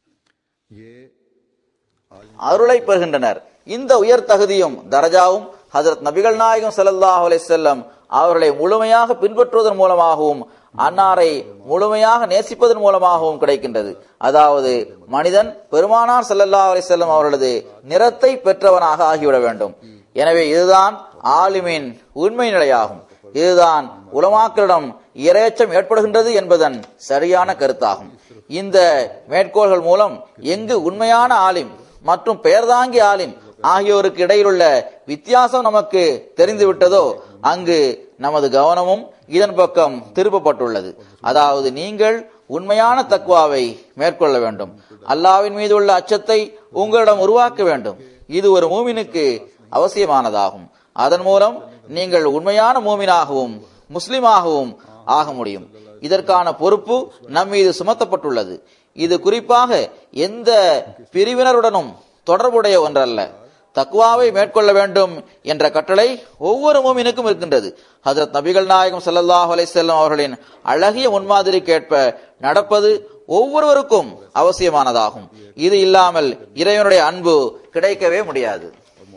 அருளை பெறுகின்றனர் இந்த உயர் தகுதியும் தரஜாவும் ஹசரத் நபிகள் நாயகம் ஸல்லல்லாஹு அலைஹி வஸல்லம் அவர்களை முழுமையாக பின்பற்றுவதன் மூலமாகவும் அன்னாரை முழுமையாக நேசிப்பதன் மூலமாகவும் கிடைக்கின்றது அதாவது மனிதன் பெருமானார் ஸல்லல்லாஹு அலைஹி வஸல்லம் அவர்களது நிறத்தை பெற்றவனாக ஆகிவிட வேண்டும் எனவே இதுதான் ஆலிமின் உண்மை நிலையாகும் இதுதான் உலமாக்களிடம் இரையச்சம் ஏற்படுகின்றது என்பதன் சரியான கருத்தாகும் இந்த மேற்கோள்கள் மூலம் எங்கு உண்மையான ஆலிம் மற்றும் பெயர்தாங்கி ஆலிம் ஆகியோருக்கு இடையிலுள்ள வித்தியாசம் நமக்கு தெரிந்துவிட்டதோ அங்கு நமது கவனமும் இதன் பக்கம் திருப்பப்பட்டுள்ளது அதாவது நீங்கள் உண்மையான தக்குவாவை மேற்கொள்ள வேண்டும் அல்லாவின் மீது உள்ள அச்சத்தை உங்களிடம் உருவாக்க வேண்டும் இது ஒரு மூமினுக்கு அவசியமானதாகும் அதன் மூலம் நீங்கள் உண்மையான மூமினாகவும் முஸ்லிமாகவும் ஆக முடியும் இதற்கான பொறுப்பு நம் மீது சுமத்தப்பட்டுள்ளது இது குறிப்பாக எந்த பிரிவினருடனும் தொடர்புடைய ஒன்றல்ல தக்குவாவை மேற்கொள்ள வேண்டும் என்ற கட்டளை ஒவ்வொரு மூமினுக்கும் இருக்கின்றது ஹசரத் நபிகள் நாயகம் ஸல்லல்லாஹு அலைஹி வஸல்லம் அவர்களின் அழகிய முன்மாதிரிக்கேற்ப நடப்பது ஒவ்வொருவருக்கும் அவசியமானதாகும் இது இல்லாமல் இறைவனுடைய அன்பு கிடைக்கவே முடியாது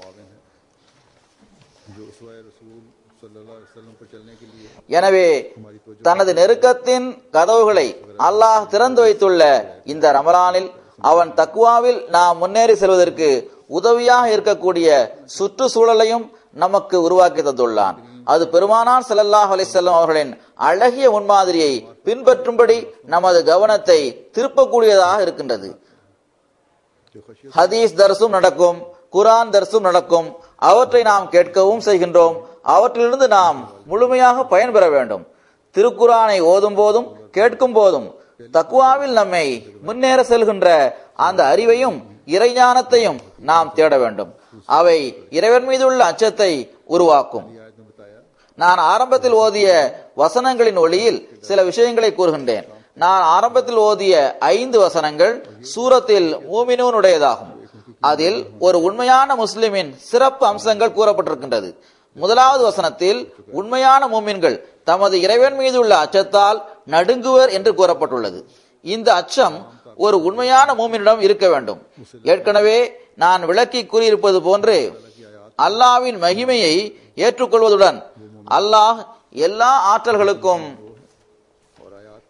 जो उसवाए रसूल सल्लल्लाहु अलैहि वसल्लम पर चलने के लिए எனவே தனது நெருக்கத்தின் கதவுகளை அல்லாஹ் திறந்து வைத்துள்ள இந்த ரமலானில் அவன் தக்குவாவில் நாம் முன்னேறி செல்வதற்கு உதவியாக இருக்கக்கூடிய சுற்றுச்சூழலையும் நமக்கு உருவாக்கி தந்துள்ளான் அது பெருமானார் ஸல்லல்லாஹு அலைஹி வஸல்லம் அவர்களின் அழகிய முன்மாதிரியை பின்பற்றும்படி நமது கவனத்தை திருப்பக்கூடியதாக இருக்கின்றது जो खशियत ஹதீஸ் தர்சும் நடக்கும் குரான் தர்சும் நடக்கும் அவற்றை நாம் கேட்கவும் செய்கின்றோம் அவற்றிலிருந்து நாம் முழுமையாக பயன்பெற வேண்டும் திருக்குரானை ஓதும் போதும் கேட்கும் போதும் தக்குவாவில் நம்மை முன்னேற செல்கின்ற அந்த அறிவையும் இறைஞானத்தையும் நாம் தேட வேண்டும் அவை இறைவன் மீது உள்ள அச்சத்தை உருவாக்கும் आयत में बताया நான் ஆரம்பத்தில் ஓதிய வசனங்களின் ஒளியில் சில விஷயங்களை கூறுகின்றேன் நான் ஆரம்பத்தில் ஓதிய ஐந்து வசனங்கள் சூரத்தில் மூமினூனுடையதாகும் அதில் ஒரு உண்மையான முஸ்லிமின் சிறப்பு அம்சங்கள் கூறப்பட்டிருக்கின்றது முதலாவது வசனத்தில் உண்மையான மூமின்கள் தமது இறைவன் மீது உள்ள அச்சத்தால் நடுங்குவர் என்று கூறப்பட்டுள்ளது இந்த அச்சம் ஒரு உண்மையான மூமினிடம் இருக்க வேண்டும் ஏற்கனவே நான் விளக்கி கூறியிருப்பது போன்று அல்லாவின் மகிமையை ஏற்றுக்கொள்வதுடன் அல்லாஹ் எல்லா ஆற்றல்களுக்கும் और आयात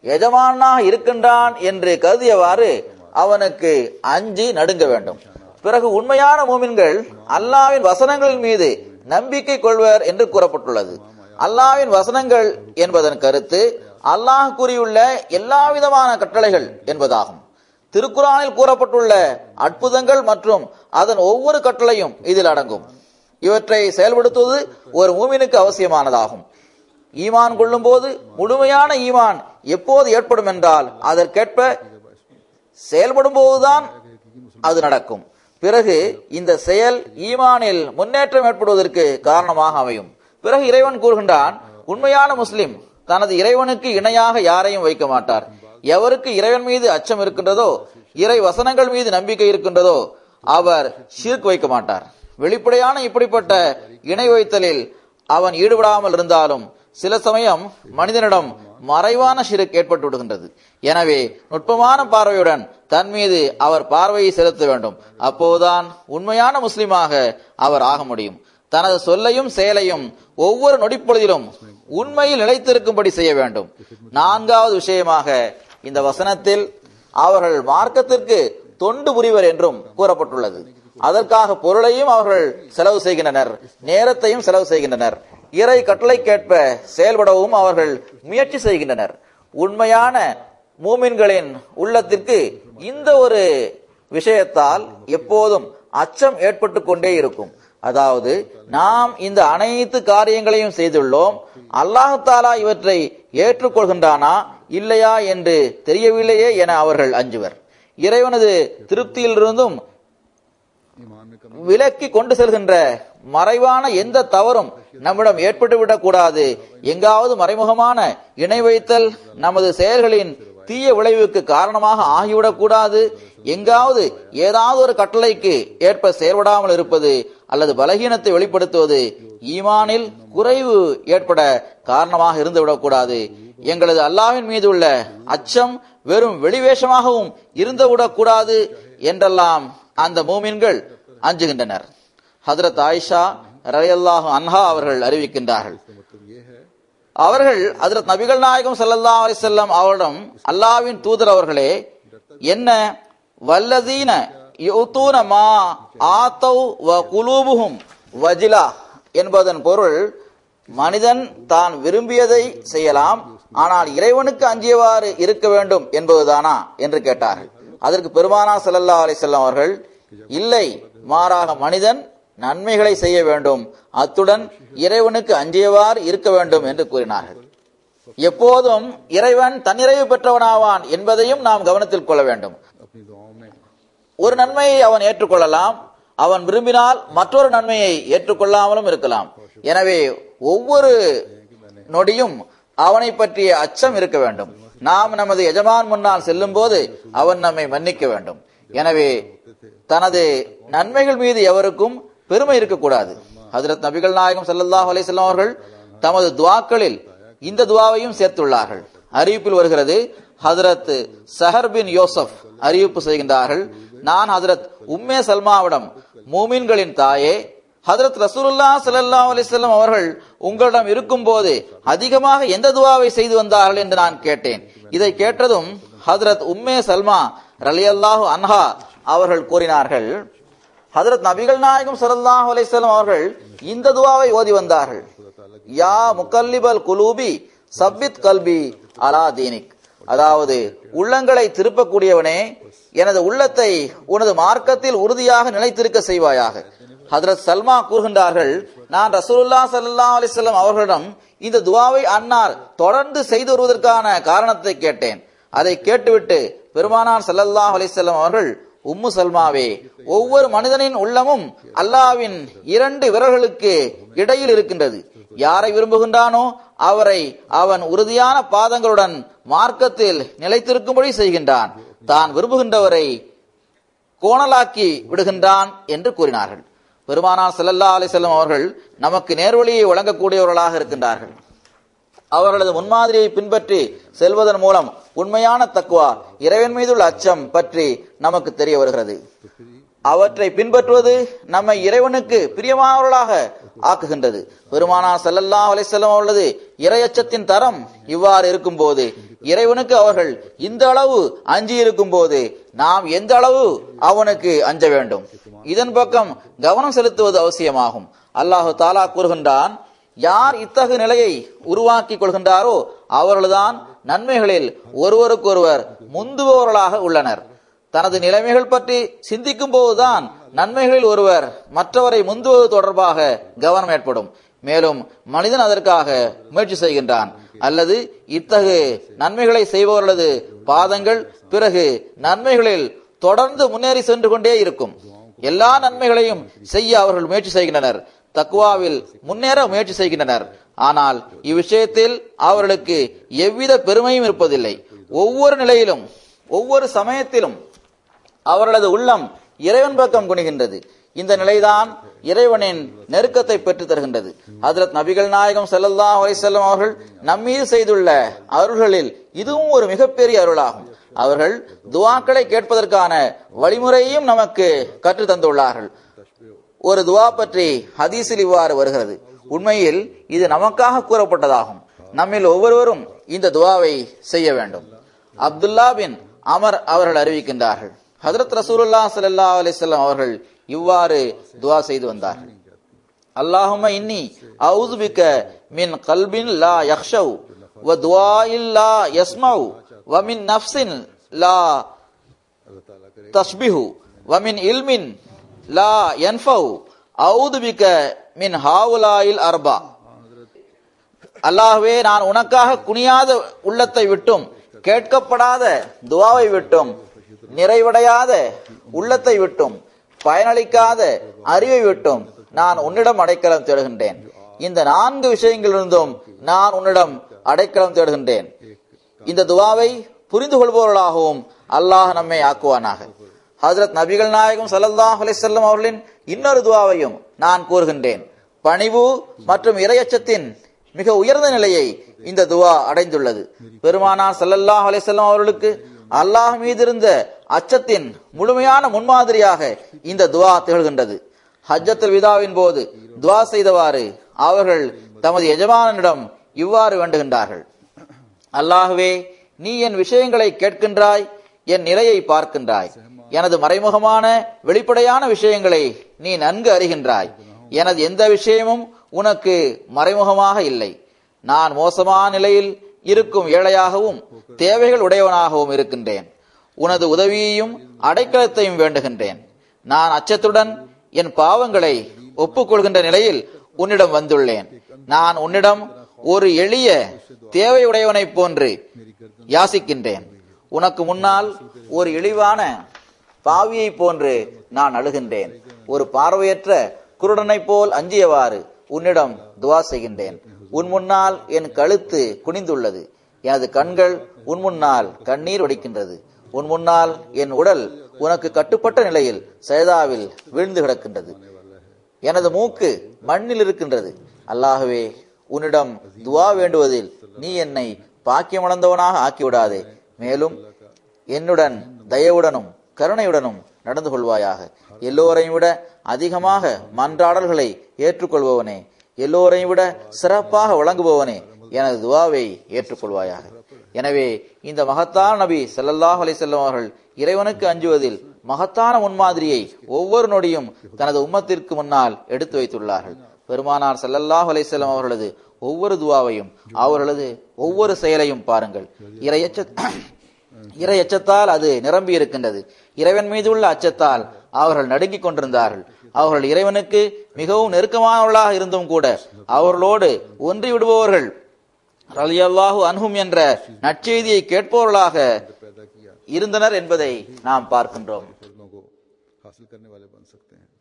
எஜமானாக இருக்கின்றான் என்று கருதியவாறு அவனுக்கு அஞ்சி நடுங்க வேண்டும் பிறகு உண்மையான மூமின்கள் அல்லாவின் வசனங்களின் மீது நம்பிக்கை கொள்வர் என்று கூறப்பட்டுள்ளது அல்லாவின் வசனங்கள் என்பதன் கருத்து அல்லாஹ் கூறியுள்ள எல்லா விதமான கட்டளைகள் என்பதாகும் திருக்குறானில் கூறப்பட்டுள்ள அற்புதங்கள் மற்றும் அதன் ஒவ்வொரு கட்டளையும் இதில் அடங்கும் இவற்றை செயல்படுத்துவது ஒரு மூமினுக்கு அவசியமானதாகும் ஈமான் கொள்ளும் போது முழுமையான ஈமான் எப்போது ஏற்படும் என்றால் அதற்கேற்ப செயல்படும் போதுதான் அது நடக்கும் பிறகு இந்த செயல் ஈமானில் முன்னேற்றம் ஏற்படுவதற்கு காரணமாக அமையும் பிறகு இறைவன் கூறுகின்றான் உண்மையான முஸ்லிம் தனது இறைவனுக்கு இணையாக யாரையும் வைக்க மாட்டார் எவருக்கு இறைவன் மீது அச்சம் இருக்கின்றதோ இறை வசனங்கள் மீது நம்பிக்கை இருக்கின்றதோ அவர் ஷிர்க் வைக்க மாட்டார் வெளிப்படையான இப்படிப்பட்ட இணை வைத்தலில் அவன் ஈடுபடாமல் இருந்தாலும் சில சமயம் மனிதனிடம் மறைவான ஷிருக் ஏற்பட்டு விடுகின்றது எனவே நுட்பமான பார்வையுடன் தன் மீது அவர் பார்வையை செலுத்த வேண்டும் அப்போதுதான் உண்மையான முஸ்லிமாக அவர் ஆக முடியும் தனது சொல்லையும் செயலையும் ஒவ்வொரு நொடிப்பொழுதிலும் உண்மையில் நிலைத்திருக்கும்படி செய்ய வேண்டும் நான்காவது விஷயமாக இந்த வசனத்தில் அவர்கள் மார்க்கத்திற்கு தொண்டு புரிவர் என்றும் கூறப்பட்டுள்ளது அதற்காக பொருளையும் அவர்கள் செலவு செய்கின்றனர் நேரத்தையும் செலவு செய்கின்றனர் இறை கட்டளைக்கேற்ப செயல்படவும் அவர்கள் முயற்சி செய்கின்றனர் உண்மையான மூமின்களின் உள்ளத்திற்கு இந்த ஒரு விஷயத்தால் எப்போதும் அச்சம் ஏற்பட்டு கொண்டே இருக்கும் அதாவது நாம் இந்த அனைத்து காரியங்களையும் செய்துள்ளோம் அல்லாஹு தாலா இவற்றை ஏற்றுக்கொள்கின்றானா இல்லையா என்று தெரியவில்லையே என அவர்கள் அஞ்சுவர் இறைவனது திருப்தியிலிருந்தும் விலக்கி கொண்டு செல்கின்ற மறைவான எந்த தவறும் நம்மிடம் ஏற்பட்டுவிடக் கூடாது எங்காவது மறைமுகமான இணை வைத்தல் நமது செயல்களின் தீய விளைவுக்கு காரணமாக ஆகிவிடக் கூடாது எங்காவது ஏதாவது ஒரு கட்டளைக்கு ஏற்ப செயல்படாமல் இருப்பது அல்லது பலகீனத்தை வெளிப்படுத்துவது ஈமானில் குறைவு ஏற்பட காரணமாக இருந்துவிடக் கூடாது எங்களது அல்லாவின் மீது உள்ள அச்சம் வெறும் வெளிவேஷமாகவும் இருந்துவிடக் கூடாது என்றெல்லாம் அந்த மூமின்கள் அஞ்சுகின்றனர் ஹதரத் ஆயிஷா ரலியல்லாஹு அன்ஹா அவர்கள் அறிவிக்கின்றார்கள் அவர்கள் ஹதரத் நபிகள் நாயகம் ஸல்லல்லாஹு அலைஹி வஸல்லம் அவரிடம் அல்லாஹ்வின் தூதர் அவர்களே என்ன வல்லதீன யுத்தூன மா ஆத்தௌ வ குலூபுஹும் வஜிலா என்பதன் பொருள் மனிதன் தான் விரும்பியதை செய்யலாம் ஆனால் இறைவனுக்கு அஞ்சியவாறு இருக்க வேண்டும் என்பதுதானா என்று கேட்டார்கள் அதற்கு பெருமானா ஸல்லல்லாஹு அலைஹி வஸல்லம் அவர்கள் இல்லை மாறாக மனிதன் நன்மைகளை செய்ய வேண்டும் அத்துடன் இறைவனுக்கு அஞ்சியவாறு இருக்க வேண்டும் என்று கூறினார்கள் எப்போதும் இறைவன் தன்னிறைவு பெற்றவனாவான் என்பதையும் நாம் கவனத்தில் கொள்ள வேண்டும் अपनी दुआओं में ஒரு நன்மையை அவன் ஏற்றுக்கொள்ளலாம் அவன் விரும்பினால் மற்றொரு நன்மையை ஏற்றுக்கொள்ளாமலும் இருக்கலாம் எனவே ஒவ்வொரு நொடியும் அவனை பற்றிய அச்சம் இருக்க வேண்டும் நாம் நமது எஜமான் முன்னால் செல்லும் போது அவன் நம்மை மன்னிக்க வேண்டும் எனவே தனது நன்மைகள் மீது எவருக்கும் பெருமை இருக்கக்கூடாது ஹஜரத் நபிகள் நாயகம் ஸல்லல்லாஹு அலைஹி வஸல்லம் அவர்கள் தமது துவாக்களில் இந்த துவாவையும் சேர்த்துள்ளார்கள் அறிவிப்பில் வருகிறது ஹஜரத் சஹர் பின் யோசப் அறிவிப்பு செய்கின்றார்கள் நான் ஹஜரத் உம்மே சல்மாவிடம் மூமின்களின் தாயே ஹஜரத் ரசூலுல்லா ஸல்லல்லாஹு அலைஹி வஸல்லம் அவர்கள் உங்களிடம் இருக்கும்போது அதிகமாக எந்த துவாவை செய்து வந்தார்கள் என்று நான் கேட்டேன் இதை கேட்டதும் ஹஜரத் உம்மே சல்மா ரலியல்லாஹு அன்ஹா அவர்கள் கூறினார்கள் ஹஜரத் நபிகள் நாயகம் ஸல்லல்லாஹு அலைஹி வஸல்லம் அவர்கள் இந்த துவாவை ஓதி வந்தார்கள் யா முகல்லிபல் குலூபி சப்பித் கல்பி அலா தீனிக் அதாவது உள்ளங்களை திருப்பக்கூடியவனே எனது உள்ளத்தை உனது மார்க்கத்தில் உறுதியாக நிலைத்திருக்க செய்வாயாக ஹதரத் சல்மா கூறுகின்றார்கள் நான் ரசூலுல்லாஹ் ஸல்லல்லாஹு அலைஹி வஸல்லம் அவர்களிடம் இந்த துவாவை அன்னார் தொடர்ந்து செய்து வருவதற்கான காரணத்தை கேட்டேன் அதை கேட்டுவிட்டு பெருமானார் ஸல்லல்லாஹு அலைஹி வஸல்லம் அவர்கள் உம்மு சல்மாவே ஒவ்வொரு மனிதனின் உள்ளமும் அல்லாவின் இரண்டு விரல்களுக்கு இடையில் இருக்கின்றது யாரை விரும்புகின்றானோ அவரை அவன் உறுதியான பாதங்களுடன் மார்க்கத்தில் நிலைத்திருக்கும்படி செய்கின்றான் தான் விரும்புகின்றவரை கோணலாக்கி விடுகின்றான் என்று கூறினார்கள் பெருமானார் ஸல்லல்லாஹு அலைஹி வஸல்லம் அவர்கள் நமக்கு நேர்வழியை வழங்கக்கூடியவர்களாக இருக்கின்றார்கள் அவர்களது முன்மாதிரியை பின்பற்றி செல்வதன் மூலம் உண்மையான தக்குவா இறைவன் மீதுள்ள அச்சம் பற்றி நமக்கு தெரிய வருகிறது அவற்றை பின்பற்றுவது நம்மை இறைவனுக்கு பிரியமானவர்களாக ஆக்குகின்றது பெருமானா ஸல்லல்லாஹு அலைஹி வஸல்லம் அவர்களது இரையச்சத்தின் தரம் இவ்வாறு இருக்கும்போது இறைவனுக்கு அவர்கள் இந்த அளவு அஞ்சி இருக்கும் போது நாம் எந்த அளவு அவனுக்கு அஞ்ச வேண்டும் இதன் பக்கம் கவனம் செலுத்துவது அவசியமாகும் அல்லாஹு தாலா கூறுகின்றான் யார் இத்தகு நிலையை உருவாக்கி கொள்கின்றாரோ அவர்கள்தான் நன்மைகளில் ஒருவருக்கொருவர் முந்துபவர்களாக உள்ளனர் தனது நிலைமைகள் பற்றி சிந்திக்கும் போதுதான் நன்மைகளில் ஒருவர் மற்றவரை முந்துவது தொடர்பாக கவனம் ஏற்படும் மேலும் மனிதன் அதற்காக முயற்சி செய்கின்றான் அல்லது இத்தகு நன்மைகளை செய்பவர்களது பாதங்கள் பிறகு நன்மைகளில் தொடர்ந்து முன்னேறி சென்று கொண்டே இருக்கும் எல்லா நன்மைகளையும் செய்ய அவர்கள் முயற்சி செய்கின்றனர் தக்குவாவில் முன்னேற முயற்சி செய்கின்றனர் ஆனால் இவ்விஷயத்தில் அவர்களுக்கு எவ்வித பெருமையும் இருப்பதில்லை ஒவ்வொரு நிலையிலும் ஒவ்வொரு சமயத்திலும் அவர்களது உள்ளம் இறைவன் பக்கம் குனிகின்றது இந்த நிலைதான் இறைவனின் நெருக்கத்தை பெற்று தருகின்றது ஹதரத் நபிகள் நாயகம் ஸல்லல்லாஹு அலைஹி வஸல்லம் அவர்கள் நம்மீது செய்துள்ள அருள்களில் இதுவும் ஒரு மிகப்பெரிய அருளாகும் அவர்கள் துவாக்களை கேட்பதற்கான வழிமுறையையும் நமக்கு கற்று தந்துள்ளார்கள் ஒரு துவா பற்றி ஹதீஸில் இவ்வாறு வருகிறது உண்மையில் இது நமக்காக கூறப்பட்டதாகும் நம்மில் ஒவ்வொருவரும் இந்த துவாவை செய்ய வேண்டும் அப்துல்லா பின் அமர் அவர்கள் அறிவிக்கின்றார்கள் ஹதரத் ரசூலுல்லாஹ் ஸல்லல்லாஹு அலைஹி வஸல்லம் அவர்கள் இவ்வாறு துவா செய்து வந்தார்கள் அல்லாஹும்ம இன்னி அவுது பிக்க மின் கல்பின் லா யக்ஷவ் வ துவாயில் லா யஸ்மவ் வ மின் நஃப்ஸின் லா தஸ்பிஹு வ மின் இல்மின் லா யன்ஃபவ் அவுது பிக்க மின் ஹாவுலாயில் அர்பா அல்லாஹ்வே நான் உனக்காக குனியாத உள்ளத்தை விட்டும் கேட்கப்படாத துவாவை விட்டும் நிறைவடையாத உள்ளத்தை விட்டும் பயனளிக்காத அறிவை விட்டும் நான் உன்னிடம் அடைக்கலம் தேடுகின்றேன் இந்த நான்கு விஷயங்களிலிருந்தும் நான் உன்னிடம் அடைக்கலம் தேடுகின்றேன் இந்த துவாவை புரிந்து கொள்பவர்களாகவும் அல்லாஹ் நம்மை ஆக்குவானாக ஹஜரத் நபிகள் நாயகம் ஸல்லல்லாஹு அலைஹி வஸல்லம் அவர்களின் இன்னொரு துவாவையும் நான் கூறுகின்றேன் பணிவு மற்றும் இரையச்சத்தின் மிக உயர்ந்த நிலையை இந்த துவா அடைந்துள்ளது பெருமானார் ஸல்லல்லாஹு அலைஹி வஸல்லம் அவர்களுக்கு அல்லாஹ் மீது இருந்த அச்சத்தின் முழுமையான முன்மாதிரியாக இந்த துவா திகழ்கின்றது ஹஜ்ஜத்துல் விதாவின் போது துவா செய்தவாறு அவர்கள் தமது எஜமானனிடம் இவ்வாறு வேண்டுகின்றார்கள் அல்லாஹுவே நீ என் விஷயங்களை கேட்கின்றாய் என் நிலையை பார்க்கின்றாய் எனது மறைமுகமான வெளிப்படையான விஷயங்களை நீ நன்கு அறிகின்றாய் எனது எந்த விஷயமும் உனக்கு மறைமுகமாக இல்லை நான் மோசமான நிலையில் இருக்கும் ஏழையாகவும் தேவைகள் உடையவனாகவும் இருக்கின்றேன் உனது உதவியையும் அடைக்கலத்தையும் வேண்டுகின்றேன் நான் அச்சத்துடன் என் பாவங்களை ஒப்புக்கொள்கின்ற நிலையில் உன்னிடம் வந்துள்ளேன் நான் உன்னிடம் ஒரு எளிய தேவையுடையவனைப் போன்று யாசிக்கின்றேன் உனக்கு முன்னால் ஒரு இழிவான பாவியை போன்று நான் அழுகின்றேன் ஒரு பார்வையற்ற குருடனைப் போல் அஞ்சியவாறு உன்னிடம் துவா செய்கின்றேன் உன் முன்னால் என் கழுத்து குனிந்துள்ளது எனது கண்கள் உன் முன்னால் கண்ணீர் வடிக்கின்றது உன் முன்னால் என் உடல் உனக்கு கட்டுப்பட்ட நிலையில் சைதாவில் வீழ்ந்து கிடக்கின்றது எனது மூக்கு மண்ணில் இருக்கின்றது அல்லாகவே உன்னிடம் துவா வேண்டுவதில் நீ என்னை பாக்கியமளந்தவனாக ஆக்கிவிடாதே மேலும் என்னுடன் தயவுடனும் கருணையுடனும் நடந்து கொள்வாயாக எல்லோரையும் விட அதிகமாக மன்றாடல்களை ஏற்றுக்கொள்பவனே எல்லோரையும் விட சிறப்பாக வழங்குபவனே எனது துவாவை ஏற்றுக்கொள்வாயாக எனவே இந்த மகத்தான நபி ஸல்லல்லாஹு அலைஹி வஸல்லம் அவர்கள் இறைவனுக்கு அஞ்சுவதில் மகத்தான முன்மாதிரியை ஒவ்வொரு நொடியும் தனது உம்மத்திற்கு முன்னால் எடுத்து வைத்துள்ளார்கள் பெருமானார் ஸல்லல்லாஹு அலைஹி வஸல்லம் அவர்களது ஒவ்வொரு துவாவையும் அவர்களது ஒவ்வொரு செயலையும் பாருங்கள் இறையச்ச இறை அச்சத்தால் அது நிரம்பி இருக்கின்றது இறைவன் மீது உள்ள அச்சத்தால் அவர்கள் நடுங்கிக் கொண்டிருந்தார்கள் அவர்கள் இறைவனுக்கு மிகவும் நெருக்கமானவர்களாக இருந்தும் கூட அவர்களோடு ஒன்றி விடுபவர்கள் ரலியல்லாஹு அன்ஹும் என்ற நற்செய்தியை கேட்பவர்களாக இருந்தனர் என்பதை நாம் பார்க்கின்றோம் फर्जों को हासिल करने वाले बन सकते हैं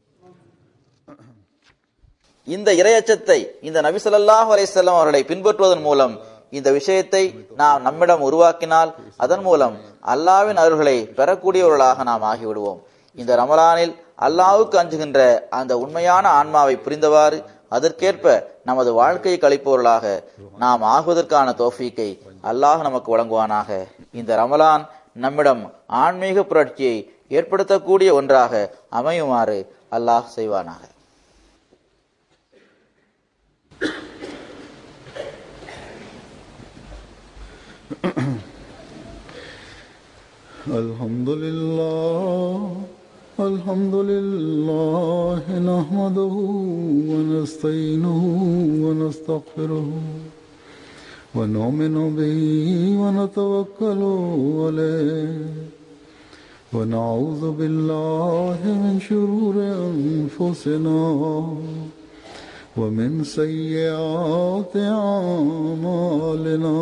இந்த இரையச்சத்தை இந்த நபி ஸல்லல்லாஹு அலைஹி வஸல்லம் அவர்களை பின்பற்றுவதன் மூலம் இந்த விஷயத்தை நாம் நம்மிடம் உருவாக்கினால் அதன் மூலம் அல்லாஹ்வின் அருள்களை பெறக்கூடியவர்களாக நாம் ஆகிவிடுவோம் இந்த ரமலானில் அல்லாஹ்வுக்கு அஞ்சுகின்ற அந்த உண்மையான ஆன்மாவை புரிந்தவாறு அதற்கேற்ப நமது வாழ்க்கையை கழிப்பவர்களாக நாம் ஆகுவதற்கான தோஃபீக்கை அல்லாஹ் நமக்கு வழங்குவானாக இந்த ரமலான் நம்மிடம் ஆன்மீக புரட்சியை ஏற்படுத்தக்கூடிய ஒன்றாக அமையுமாறு அல்லாஹ் செய்வானாக الحمد لله الحمد لله نحمده ونستعينه ونستغفره ونؤمن به ونتوكل عليه ونعوذ بالله من شرور أنفسنا ومن سيئات أعمالنا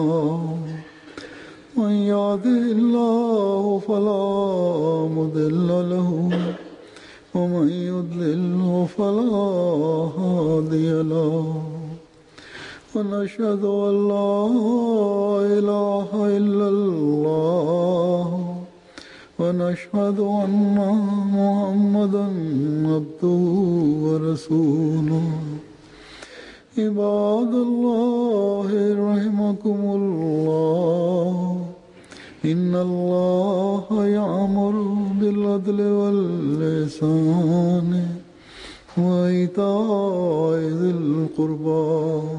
من يهده الله فلا مضل له ومن يضلله فلا هادي له ونشهد أن لا إله إلا الله ونشهد أن محمدا عبده ورسوله عباد الله رحمكم الله إن الله يأمر بالعدل واللسان وإيتاء ذي القربى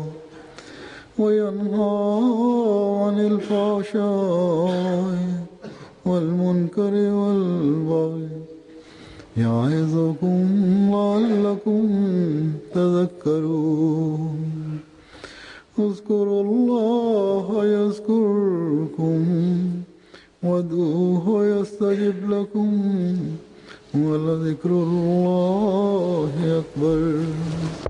وينهى عن الفحشاء والمنكر والبغي يعظكم لعلكم تذكرون اذكروا الله يذكركم وادعوه يستجب لكم ولذكر الله أكبر